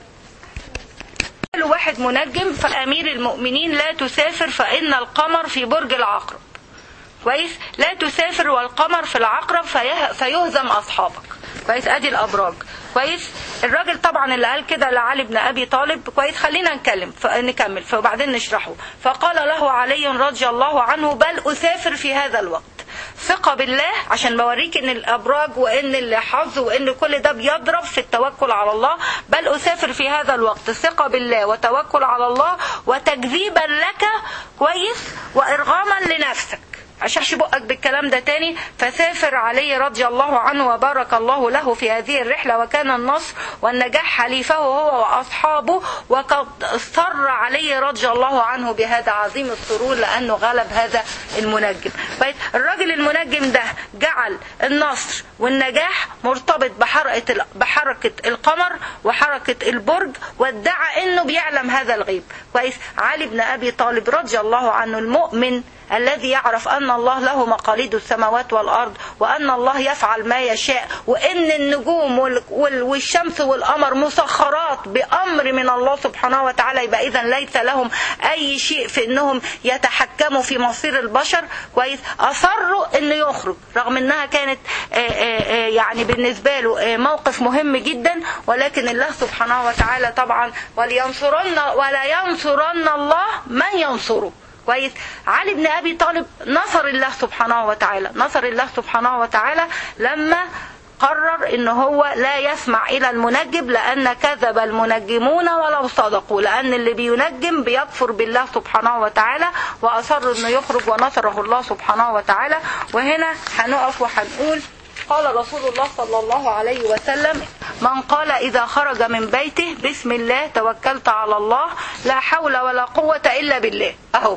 قال واحد منجم فأمير المؤمنين لا تسافر فإن القمر في برج العقرب كويس لا تسافر والقمر في العقرب فيه... فيهزم أصحابك كويس أدي الأبراج كويس الراجل طبعا اللي قال كده لعلي بن أبي طالب كويس خلينا نتكلم ف... نكمل فبعدين نشرحه فقال له علي رضي الله عنه بل أسافر في هذا الوقت ثقة بالله عشان بوريك ان الابراج وان الحظ وان كل ده بيضرب في التوكل على الله بل اسافر في هذا الوقت ثقة بالله وتوكل على الله وتكذيبا لك كويس وارغاما لنفسك عشان بقك بالكلام ده تاني فسافر علي رضي الله عنه وبارك الله له في هذه الرحلة وكان النصر والنجاح حليفه هو وأصحابه وقد سر علي رضي الله عنه بهذا عظيم السرور لأنه غلب هذا المنجم الراجل المنجم ده جعل النصر والنجاح مرتبط بحركة بحركة القمر وحركة البرج وادعى انه بيعلم هذا الغيب كويس علي بن ابي طالب رضي الله عنه المؤمن الذي يعرف أن الله له مقاليد السماوات والأرض وأن الله يفعل ما يشاء وأن النجوم وال- وال- والشمس والقمر مسخرات بأمر من الله سبحانه وتعالى يبقى إذا ليس لهم أي شيء في أنهم يتحكموا في مصير البشر كويس أصروا أنه يخرج رغم أنها كانت آه، آه، آه، يعني بالنسبة له آه، موقف مهم جدا ولكن الله سبحانه وتعالى طبعا ولينصرن ولا ينصرن الله من ينصره كويس علي بن ابي طالب نصر الله سبحانه وتعالى نصر الله سبحانه وتعالى لما قرر ان هو لا يسمع الى المنجم لان كذب المنجمون ولو صدقوا لان اللي بينجم بيكفر بالله سبحانه وتعالى واصر انه يخرج ونصره الله سبحانه وتعالى وهنا هنقف وهنقول قال رسول الله صلى الله عليه وسلم من قال إذا خرج من بيته بسم الله توكلت على الله لا حول ولا قوة إلا بالله أهو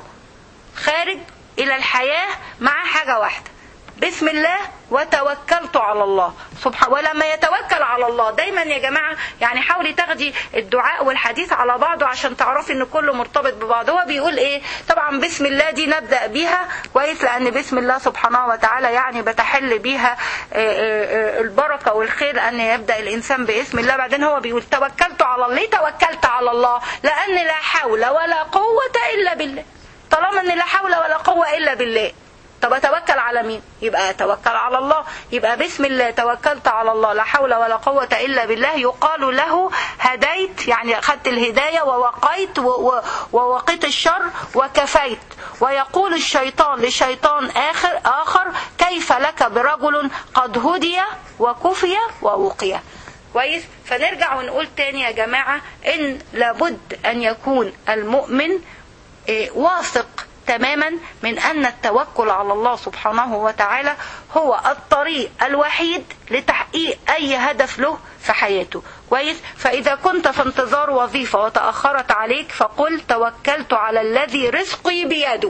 خارج إلى الحياة مع حاجة واحدة بسم الله وتوكلت على الله سبحان ولما يتوكل على الله دايما يا جماعة يعني حاولي تاخدي الدعاء والحديث على بعضه عشان تعرفي ان كله مرتبط ببعض هو بيقول ايه طبعا بسم الله دي نبدأ بيها كويس لان بسم الله سبحانه وتعالى يعني بتحل بيها آه، آه، آه، البركة والخير ان يبدأ الانسان باسم الله بعدين هو بيقول توكلت على الله ليه توكلت على الله لان لا حول ولا قوة الا بالله طالما ان لا حول ولا قوة الا بالله طب اتوكل على مين يبقى اتوكل على الله يبقى بسم الله توكلت على الله لا حول ولا قوة الا بالله يقال له هديت يعني اخذت الهداية ووقيت و- و- ووقيت الشر وكفيت ويقول الشيطان لشيطان اخر اخر كيف لك برجل قد هدي وكفي ووقي كويس فنرجع ونقول تاني يا جماعة ان لابد ان يكون المؤمن إيه، واثق تماما من أن التوكل على الله سبحانه وتعالى هو الطريق الوحيد لتحقيق أي هدف له في حياته كويس فإذا كنت في انتظار وظيفة وتأخرت عليك فقل توكلت على الذي رزقي بيده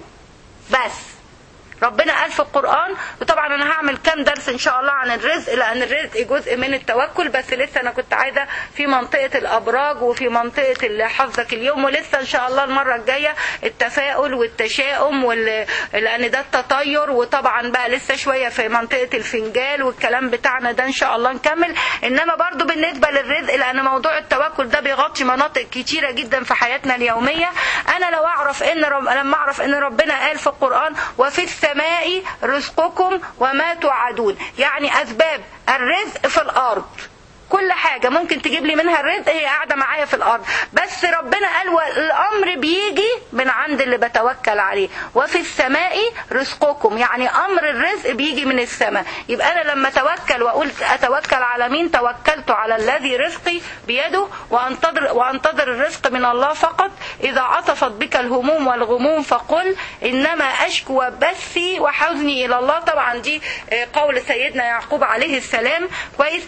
بس ربنا قال في القرآن وطبعا أنا هعمل كام درس إن شاء الله عن الرزق لأن الرزق جزء من التوكل بس لسه أنا كنت عايزة في منطقة الأبراج وفي منطقة اللي حظك اليوم ولسه إن شاء الله المرة الجاية التفاؤل والتشاؤم وال... لأن ده التطير وطبعا بقى لسه شوية في منطقة الفنجال والكلام بتاعنا ده إن شاء الله نكمل إنما برضو بالنسبة للرزق لأن موضوع التوكل ده بيغطي مناطق كتيرة جدا في حياتنا اليومية أنا لو أعرف إن رب... لما أعرف إن ربنا قال في القرآن وفي السماء رزقكم وما توعدون يعني أسباب الرزق في الأرض كل حاجة ممكن تجيب لي منها الرزق هي قاعدة معايا في الأرض بس ربنا قال والأمر بيجي من عند اللي بتوكل عليه وفي السماء رزقكم يعني أمر الرزق بيجي من السماء يبقى أنا لما توكل وأقول أتوكل على مين توكلت على الذي رزقي بيده وأنتظر, وأنتظر الرزق من الله فقط إذا عطفت بك الهموم والغموم فقل إنما أشكو بثي وحزني إلى الله طبعا دي آه، قول سيدنا يعقوب عليه السلام كويس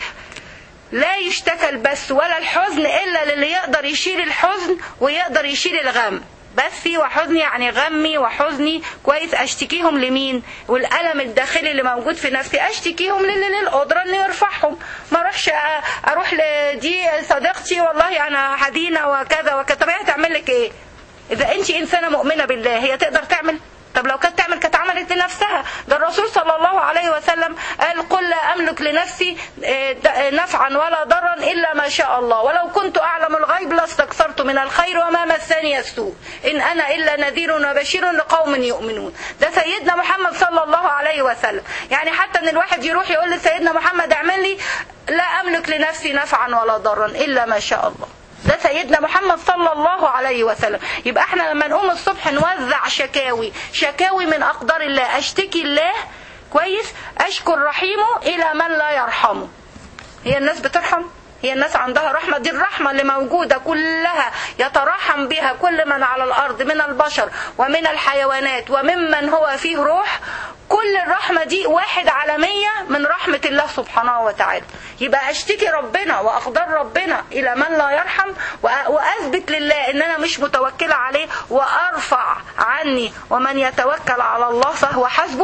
لا يشتكى البث ولا الحزن إلا للي يقدر يشيل الحزن ويقدر يشيل الغم بثي وحزني يعني غمي وحزني كويس اشتكيهم لمين والالم الداخلي اللي موجود في نفسي اشتكيهم للي للقدره انه يرفعهم ما اروحش أ- اروح لدي صديقتي والله انا حزينه وكذا وكذا طب هي هتعمل لك ايه اذا انت انسانه مؤمنه بالله هي تقدر تعمل طب لو كانت تعمل كانت عملت لنفسها ده الرسول صلى الله عليه وسلم قال قل لا أملك لنفسي آه، د- آه، نفعا ولا ضرا إلا ما شاء الله ولو كنت أعلم الغيب لاستكثرت من الخير وما مسني السوء إن أنا إلا نذير وبشير لقوم يؤمنون ده سيدنا محمد صلى الله عليه وسلم يعني حتى ان الواحد يروح يقول لسيدنا محمد اعمل لي لا أملك لنفسي نفعا ولا ضرا إلا ما شاء الله ده سيدنا محمد صلى الله عليه وسلم يبقى احنا لما نقوم الصبح نوزع شكاوي شكاوي من اقدار الله اشتكي الله كويس اشكر رحيمه الى من لا يرحمه هي الناس بترحم هي الناس عندها رحمة دي الرحمة اللي موجودة كلها يترحم بها كل من على الأرض من البشر ومن الحيوانات وممن هو فيه روح كل الرحمة دي واحد على مية من رحمة الله سبحانه وتعالى يبقى أشتكي ربنا وأقدر ربنا إلى من لا يرحم وأ- وأثبت لله إن أنا مش متوكلة عليه وأرفع عني ومن يتوكل على الله فهو حسبه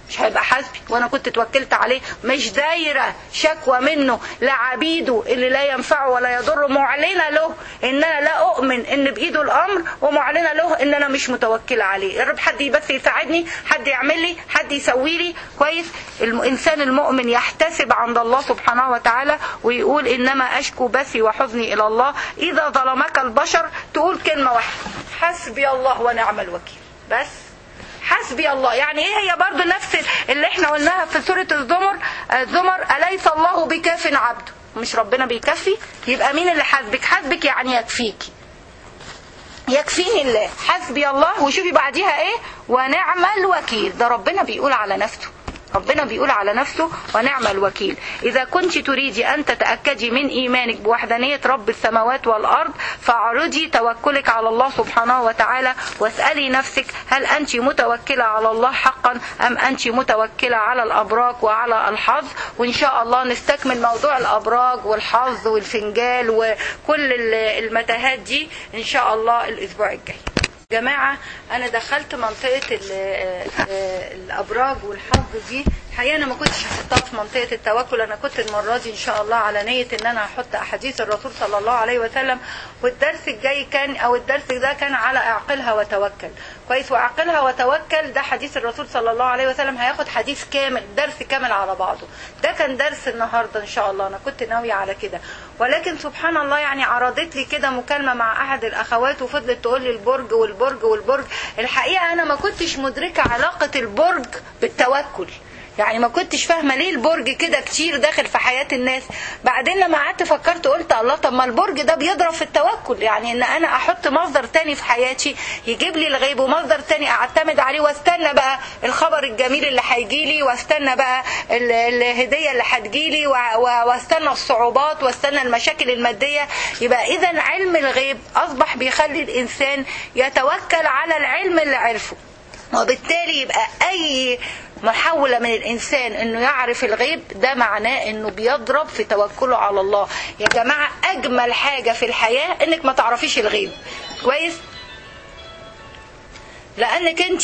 مش هيبقى حسبي وانا كنت توكلت عليه مش دايره شكوى منه لعبيده اللي لا ينفعه ولا يضره معلنه له ان انا لا اؤمن ان بايده الامر ومعلنه له ان انا مش متوكله عليه يا رب حد بس يساعدني حد يعمل لي حد يسوي لي كويس الانسان المؤمن يحتسب عند الله سبحانه وتعالى ويقول انما اشكو بثي وحزني الى الله اذا ظلمك البشر تقول كلمه واحده حسبي الله ونعم الوكيل بس حسبي الله يعني ايه هي برضو نفس اللي احنا قلناها في سورة الزمر الزمر أليس الله بكاف عبده مش ربنا بيكفي يبقى مين اللي حاسبك حاسبك يعني يكفيكي يكفيني الله حسبي الله وشوفي بعديها ايه ونعم الوكيل ده ربنا بيقول على نفسه ربنا بيقول على نفسه ونعم الوكيل إذا كنت تريدي أن تتأكدي من إيمانك بوحدانية رب السماوات والأرض فاعرضي توكلك على الله سبحانه وتعالى واسألي نفسك هل أنت متوكلة على الله حقا أم أنت متوكلة على الأبراج وعلى الحظ وإن شاء الله نستكمل موضوع الأبراج والحظ والفنجال وكل المتاهات دي إن شاء الله الأسبوع الجاي جماعة أنا دخلت منطقة الأبراج والحظ دي الحقيقة أنا ما كنتش هحطها في منطقة التوكل أنا كنت المرة دي إن شاء الله على نية إن أنا هحط أحاديث الرسول صلى الله عليه وسلم والدرس الجاي كان أو الدرس ده كان على اعقلها وتوكل كويس واعقلها وتوكل ده حديث الرسول صلى الله عليه وسلم هياخد حديث كامل درس كامل على بعضه ده كان درس النهارده إن شاء الله أنا كنت ناوية على كده ولكن سبحان الله يعني عرضت لي كده مكالمة مع أحد الأخوات وفضلت تقول لي البرج والبرج والبرج الحقيقة أنا ما كنتش مدركة علاقة البرج بالتوكل يعني ما كنتش فاهمه ليه البرج كده كتير داخل في حياه الناس بعدين لما قعدت فكرت قلت الله طب ما البرج ده بيضرب في التوكل يعني ان انا احط مصدر تاني في حياتي يجيب لي الغيب ومصدر تاني اعتمد عليه واستنى بقى الخبر الجميل اللي هيجي لي واستنى بقى الهديه اللي هتجي لي واستنى الصعوبات واستنى المشاكل الماديه يبقى اذا علم الغيب اصبح بيخلي الانسان يتوكل على العلم اللي عرفه وبالتالي يبقى اي محاولة من الإنسان أنه يعرف الغيب ده معناه أنه بيضرب في توكله على الله يا جماعة أجمل حاجة في الحياة أنك ما تعرفيش الغيب كويس لانك انت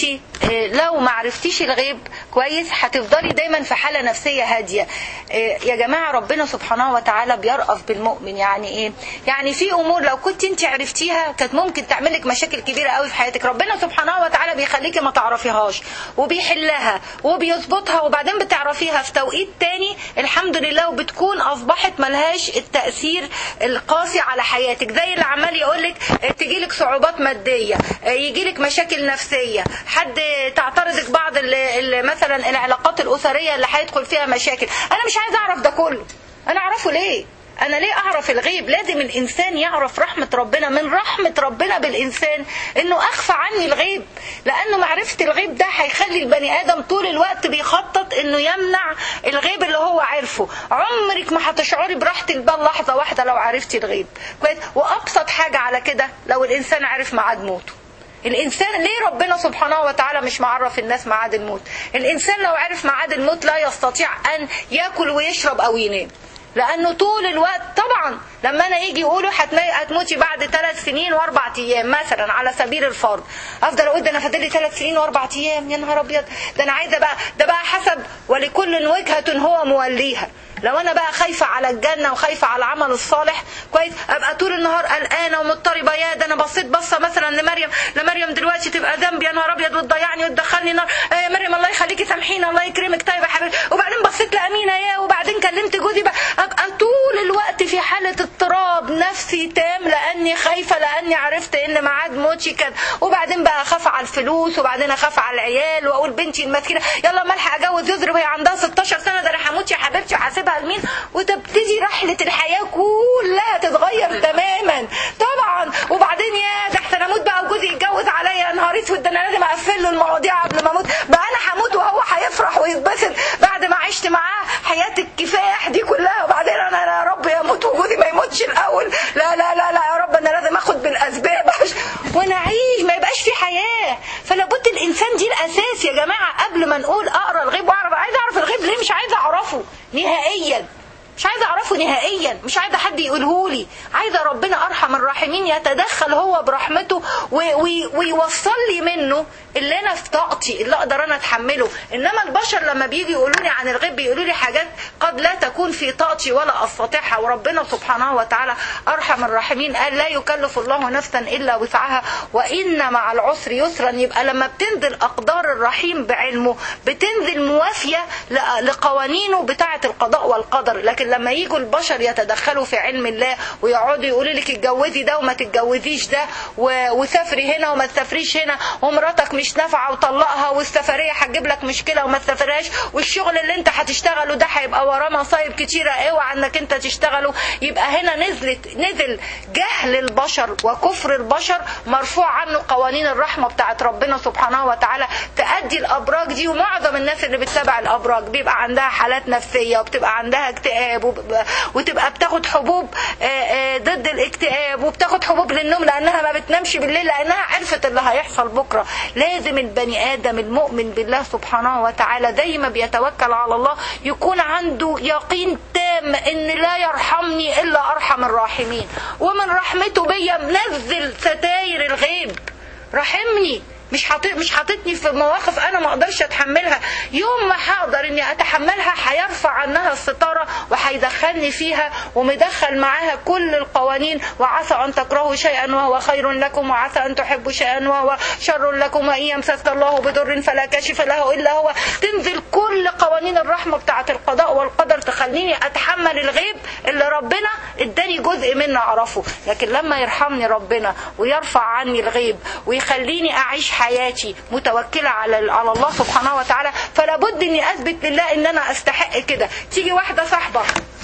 لو ما عرفتيش الغيب كويس هتفضلي دايما في حاله نفسيه هاديه يا جماعه ربنا سبحانه وتعالى بيرأف بالمؤمن يعني ايه يعني في امور لو كنت انت عرفتيها كانت ممكن تعمل لك مشاكل كبيره قوي في حياتك ربنا سبحانه وتعالى بيخليكي ما تعرفيهاش وبيحلها وبيظبطها وبعدين بتعرفيها في توقيت تاني الحمد لله وبتكون اصبحت ملهاش التاثير القاسي على حياتك زي اللي عمال يقول لك تجيلك صعوبات ماديه يجيلك مشاكل نفسيه نفسيه حد تعترضك بعض ال ال مثلا العلاقات الاسريه اللي هيدخل فيها مشاكل انا مش عايزه اعرف ده كله انا اعرفه ليه انا ليه اعرف الغيب لازم الانسان يعرف رحمه ربنا من رحمه ربنا بالانسان انه اخفى عني الغيب لانه معرفه الغيب ده هيخلي البني ادم طول الوقت بيخطط انه يمنع الغيب اللي هو عارفه عمرك ما هتشعري براحه البال لحظه واحده لو عرفتي الغيب كويس وابسط حاجه على كده لو الانسان عرف ميعاد موته الانسان ليه ربنا سبحانه وتعالى مش معرف الناس ميعاد الموت الانسان لو عرف ميعاد الموت لا يستطيع ان ياكل ويشرب او ينام لانه طول الوقت طبعا لما انا يجي يقولوا هتموتي بعد ثلاث سنين واربع ايام مثلا على سبيل الفرض افضل اقول ده انا فاضل لي ثلاث سنين واربع ايام يا نهار ابيض ده انا عايزه بقى ده بقى حسب ولكل وجهه هو موليها لو انا بقى خايفه على الجنه وخايفه على العمل الصالح كويس ابقى طول النهار قلقانه ومضطربه يا ده انا بصيت بصه مثلا لمريم لمريم دلوقتي تبقى ذنبي يا نهار ابيض وتضيعني وتدخلني نار آه يا مريم الله يخليكي سامحيني الله يكرمك طيب يا حبيبتي وبعدين بصيت لامينه يا وبعدين كلمت جوزي بقى ابقى طول الوقت في حاله اضطراب نفسي تام لاني خايفه لاني عرفت ان ميعاد موتي كان وبعدين بقى اخاف على الفلوس وبعدين اخاف على العيال واقول بنتي المسكينه يلا مالحق اجوز يزري وهي عندها 16 سنه ده انا هموت يا حبيبتي وهسيبها لمين وتبتدي رحله الحياه كلها تتغير تماما طبعا وبعدين يا ده احسن اموت بقى وجوزي يتجوز عليا يا نهار اسود ده انا لازم اقفل له المواضيع قبل ما اموت بقى انا هموت وهو هيفرح ويتبسط بعد ما عشت معاه حياه الكفاح دي كلها وبعدين انا يا رب يموت وجوزي ما يموتش الاول لا لا لا لا يا رب انا لازم اخد بالاسباب ونعيش ما يبقاش في حياه فلا بد الانسان دي الاساس يا جماعه قبل ما نقول اقرا الغيب واعرف عايز اعرف الغيب ليه مش عايزه اعرفه نهائيا مش عايزه اعرفه نهائيا معين مش عايزه حد يقولهولي عايزه ربنا ارحم الراحمين يتدخل هو برحمته و- وي- ويوصل لي منه اللي انا في طاقتي اللي اقدر انا اتحمله انما البشر لما بيجي يقولوا لي عن الغيب بيقولوا لي حاجات قد لا تكون في طاقتي ولا استطيعها وربنا سبحانه وتعالى ارحم الراحمين قال لا يكلف الله نفسا الا وسعها وان مع العسر يسرا يبقى لما بتنزل اقدار الرحيم بعلمه بتنزل موافيه ل- لقوانينه بتاعه القضاء والقدر لكن لما يجوا البشر يتدخلوا في علم الله ويقعدوا يقولوا لك اتجوزي ده وما تتجوزيش ده و- وسافري هنا وما تسافريش هنا ومراتك مش نافعه وطلقها والسفريه هتجيب لك مشكله وما تسافرهاش والشغل اللي انت هتشتغله ده هيبقى وراه مصايب كتيره اوعى انك انت تشتغله يبقى هنا نزلت نزل جهل البشر وكفر البشر مرفوع عنه قوانين الرحمه بتاعت ربنا سبحانه وتعالى تأدي الابراج دي ومعظم الناس اللي بتتابع الابراج بيبقى عندها حالات نفسيه وبتبقى عندها اكتئاب وب- وتبقى بتاخد حبوب آه، آه، ضد الاكتئاب وبتاخد حبوب للنوم لانها ما بتنامش بالليل لانها عرفت اللي هيحصل بكره لازم البني ادم المؤمن بالله سبحانه وتعالى زي ما بيتوكل على الله يكون عنده يقين تام ان لا يرحمني الا ارحم الراحمين ومن رحمته بيا منزل ستاير الغيب رحمني مش حاطط مش حاططني في مواقف انا ما اقدرش اتحملها يوم ما هقدر اني اتحملها هيرفع عنها الستاره وهيدخلني فيها ومدخل معاها كل القوانين وعسى ان تكرهوا شيئا وهو خير لكم وعسى ان تحبوا شيئا وهو شر لكم وان يمسسك الله بضر فلا كاشف له الا هو تنزل كل قوانين الرحمه بتاعه القضاء والقدر تخليني اتحمل الغيب اللي ربنا اداني جزء منه اعرفه لكن لما يرحمني ربنا ويرفع عني الغيب ويخليني اعيش حياتي متوكله على على الله سبحانه وتعالى فلا بد اني اثبت لله ان انا استحق كده تيجي واحده صاحبه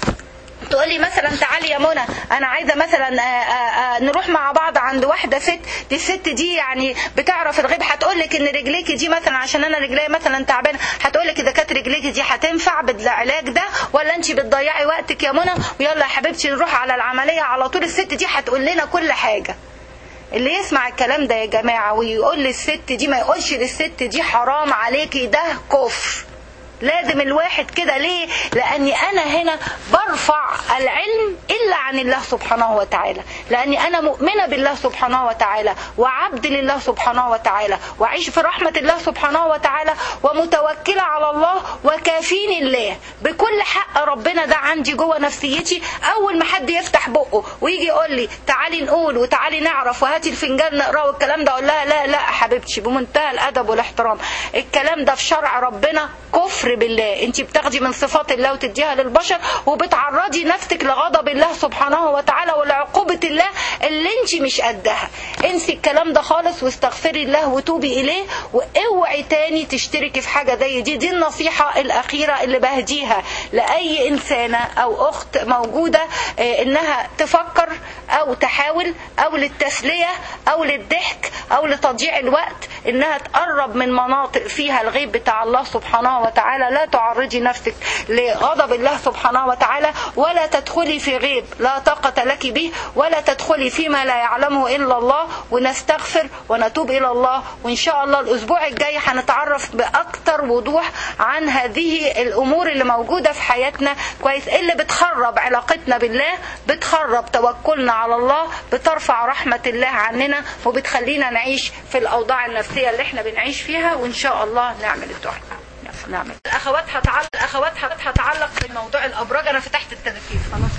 تقولي مثلا تعالي يا منى انا عايزه مثلا آآ آآ نروح مع بعض عند واحده ست دي الست دي يعني بتعرف الغيب هتقول لك ان رجليكي دي مثلا عشان انا رجلي مثلا تعبانه هتقول لك اذا كانت رجليكي دي هتنفع بالعلاج ده ولا انت بتضيعي وقتك يا منى ويلا يا حبيبتي نروح على العمليه على طول الست دي هتقول لنا كل حاجه اللي يسمع الكلام ده يا جماعة ويقول للست دي ما يقولش للست دي حرام عليكي ده كفر لازم الواحد كده ليه لاني انا هنا برفع العلم الا عن الله سبحانه وتعالى لاني انا مؤمنه بالله سبحانه وتعالى وعبد لله سبحانه وتعالى واعيش في رحمه الله سبحانه وتعالى ومتوكله على الله وكافيني الله بكل حق ربنا ده عندي جوه نفسيتي اول ما حد يفتح بقه ويجي يقول لي تعالي نقول وتعالي نعرف وهاتي الفنجان نقراه والكلام ده اقول لها لا لا حبيبتي بمنتهى الادب والاحترام الكلام ده في شرع ربنا كفر بالله انت بتاخدي من صفات الله وتديها للبشر وبتعرضي نفسك لغضب الله سبحانه وتعالى ولعقوبة الله اللي انت مش قدها انسي الكلام ده خالص واستغفري الله وتوبي اليه واوعي تاني تشتركي في حاجة زي دي دي النصيحة الاخيرة اللي بهديها لاي انسانة او اخت موجودة اه انها تفكر او تحاول او للتسلية او للضحك او لتضييع الوقت انها تقرب من مناطق فيها الغيب بتاع الله سبحانه وتعالى لا تعرضي نفسك لغضب الله سبحانه وتعالى ولا تدخلي في غيب لا طاقة لك به ولا تدخلي فيما لا يعلمه إلا الله ونستغفر ونتوب إلى الله وإن شاء الله الأسبوع الجاي هنتعرف بأكتر وضوح عن هذه الأمور اللي موجودة في حياتنا كويس اللي بتخرب علاقتنا بالله بتخرب توكلنا على الله بترفع رحمة الله عننا وبتخلينا نعيش في الأوضاع النفسية اللي احنا بنعيش فيها وإن شاء الله نعمل الدعاء نعمل الاخوات هتعلق الاخوات هتعلق في موضوع الابراج انا فتحت التذكير خلاص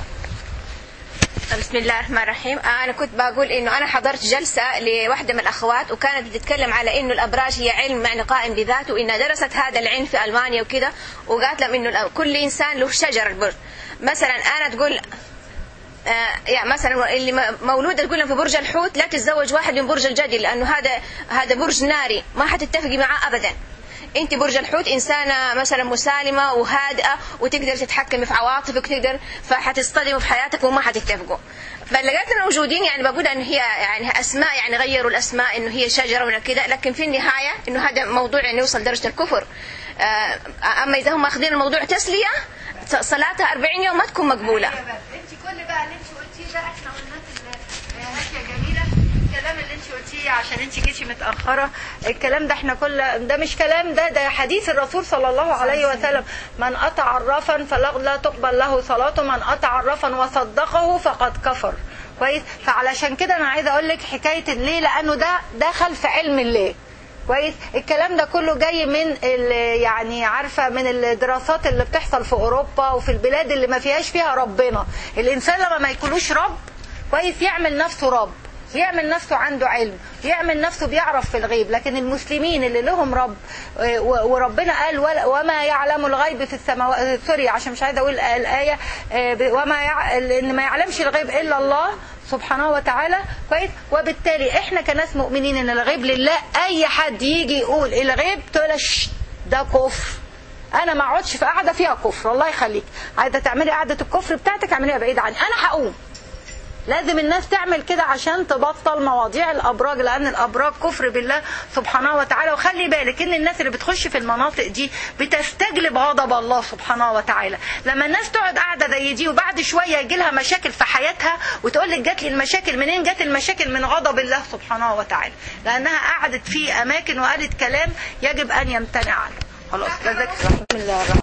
بسم الله الرحمن الرحيم انا كنت بقول انه انا حضرت جلسه لواحده من الاخوات وكانت بتتكلم على انه الابراج هي علم يعني قائم بذاته وانها درست هذا العلم في المانيا وكده وقالت لهم انه كل انسان له شجر البرج مثلا انا تقول آه يعني مثلا اللي مولوده تقول في برج الحوت لا تتزوج واحد من برج الجدي لانه هذا هذا برج ناري ما حتتفقي معاه ابدا انت برج الحوت انسانه مثلا مسالمه وهادئه وتقدر تتحكمي في عواطفك وتقدر فحتصطدموا في حياتك وما حتتفقوا فلقيت الموجودين يعني بقول ان هي يعني اسماء يعني غيروا الاسماء انه هي شجره ولا كده لكن في النهايه انه هذا موضوع يعني يوصل درجه الكفر اما اذا هم اخذين الموضوع تسليه صلاتها 40 يوم ما تكون مقبوله انت كل بقى اللي انت قلتيه ده احنا قلناه في يا جميله الكلام اللي انت قلتيه عشان انت جيتي متاخره الكلام ده احنا كل ده مش كلام ده ده حديث الرسول صلى الله عليه وسلم من قطع عرفا فلا لا تقبل له صلاته من قطع عرفا وصدقه فقد كفر كويس فعلشان كده انا عايزه اقول لك حكايه ليه لانه ده دخل في علم الله كويس الكلام ده كله جاي من ال- يعني عارفه من الدراسات اللي بتحصل في اوروبا وفي البلاد اللي ما فيهاش فيها ربنا الانسان لما ما يكونوش رب كويس يعمل نفسه رب يعمل نفسه عنده علم يعمل نفسه بيعرف في الغيب لكن المسلمين اللي لهم رب آه، و- وربنا قال ولا- وما يعلم الغيب في السماوات سوري عشان مش عايزه اقول الآية آه، ب- وما يع... ان ما يعلمش الغيب الا الله سبحانه وتعالى كويس وبالتالي احنا كناس مؤمنين ان الغيب لله اي حد يجي يقول الغيب تقول "شت، ده كفر انا ما اقعدش في قعده فيها كفر الله يخليك عايزه تعملي قعده الكفر بتاعتك اعمليها بعيد عني انا هقوم لازم الناس تعمل كده عشان تبطل مواضيع الابراج لان الابراج كفر بالله سبحانه وتعالى وخلي بالك ان الناس اللي بتخش في المناطق دي بتستجلب غضب الله سبحانه وتعالى لما الناس تقعد قاعده زي دي وبعد شويه يجي لها مشاكل في حياتها وتقول لك جات لي المشاكل منين جات المشاكل من غضب الله سبحانه وتعالى لانها قعدت في اماكن وقالت كلام يجب ان يمتنع عنه خلاص ده ذكر بسم الله الرحمن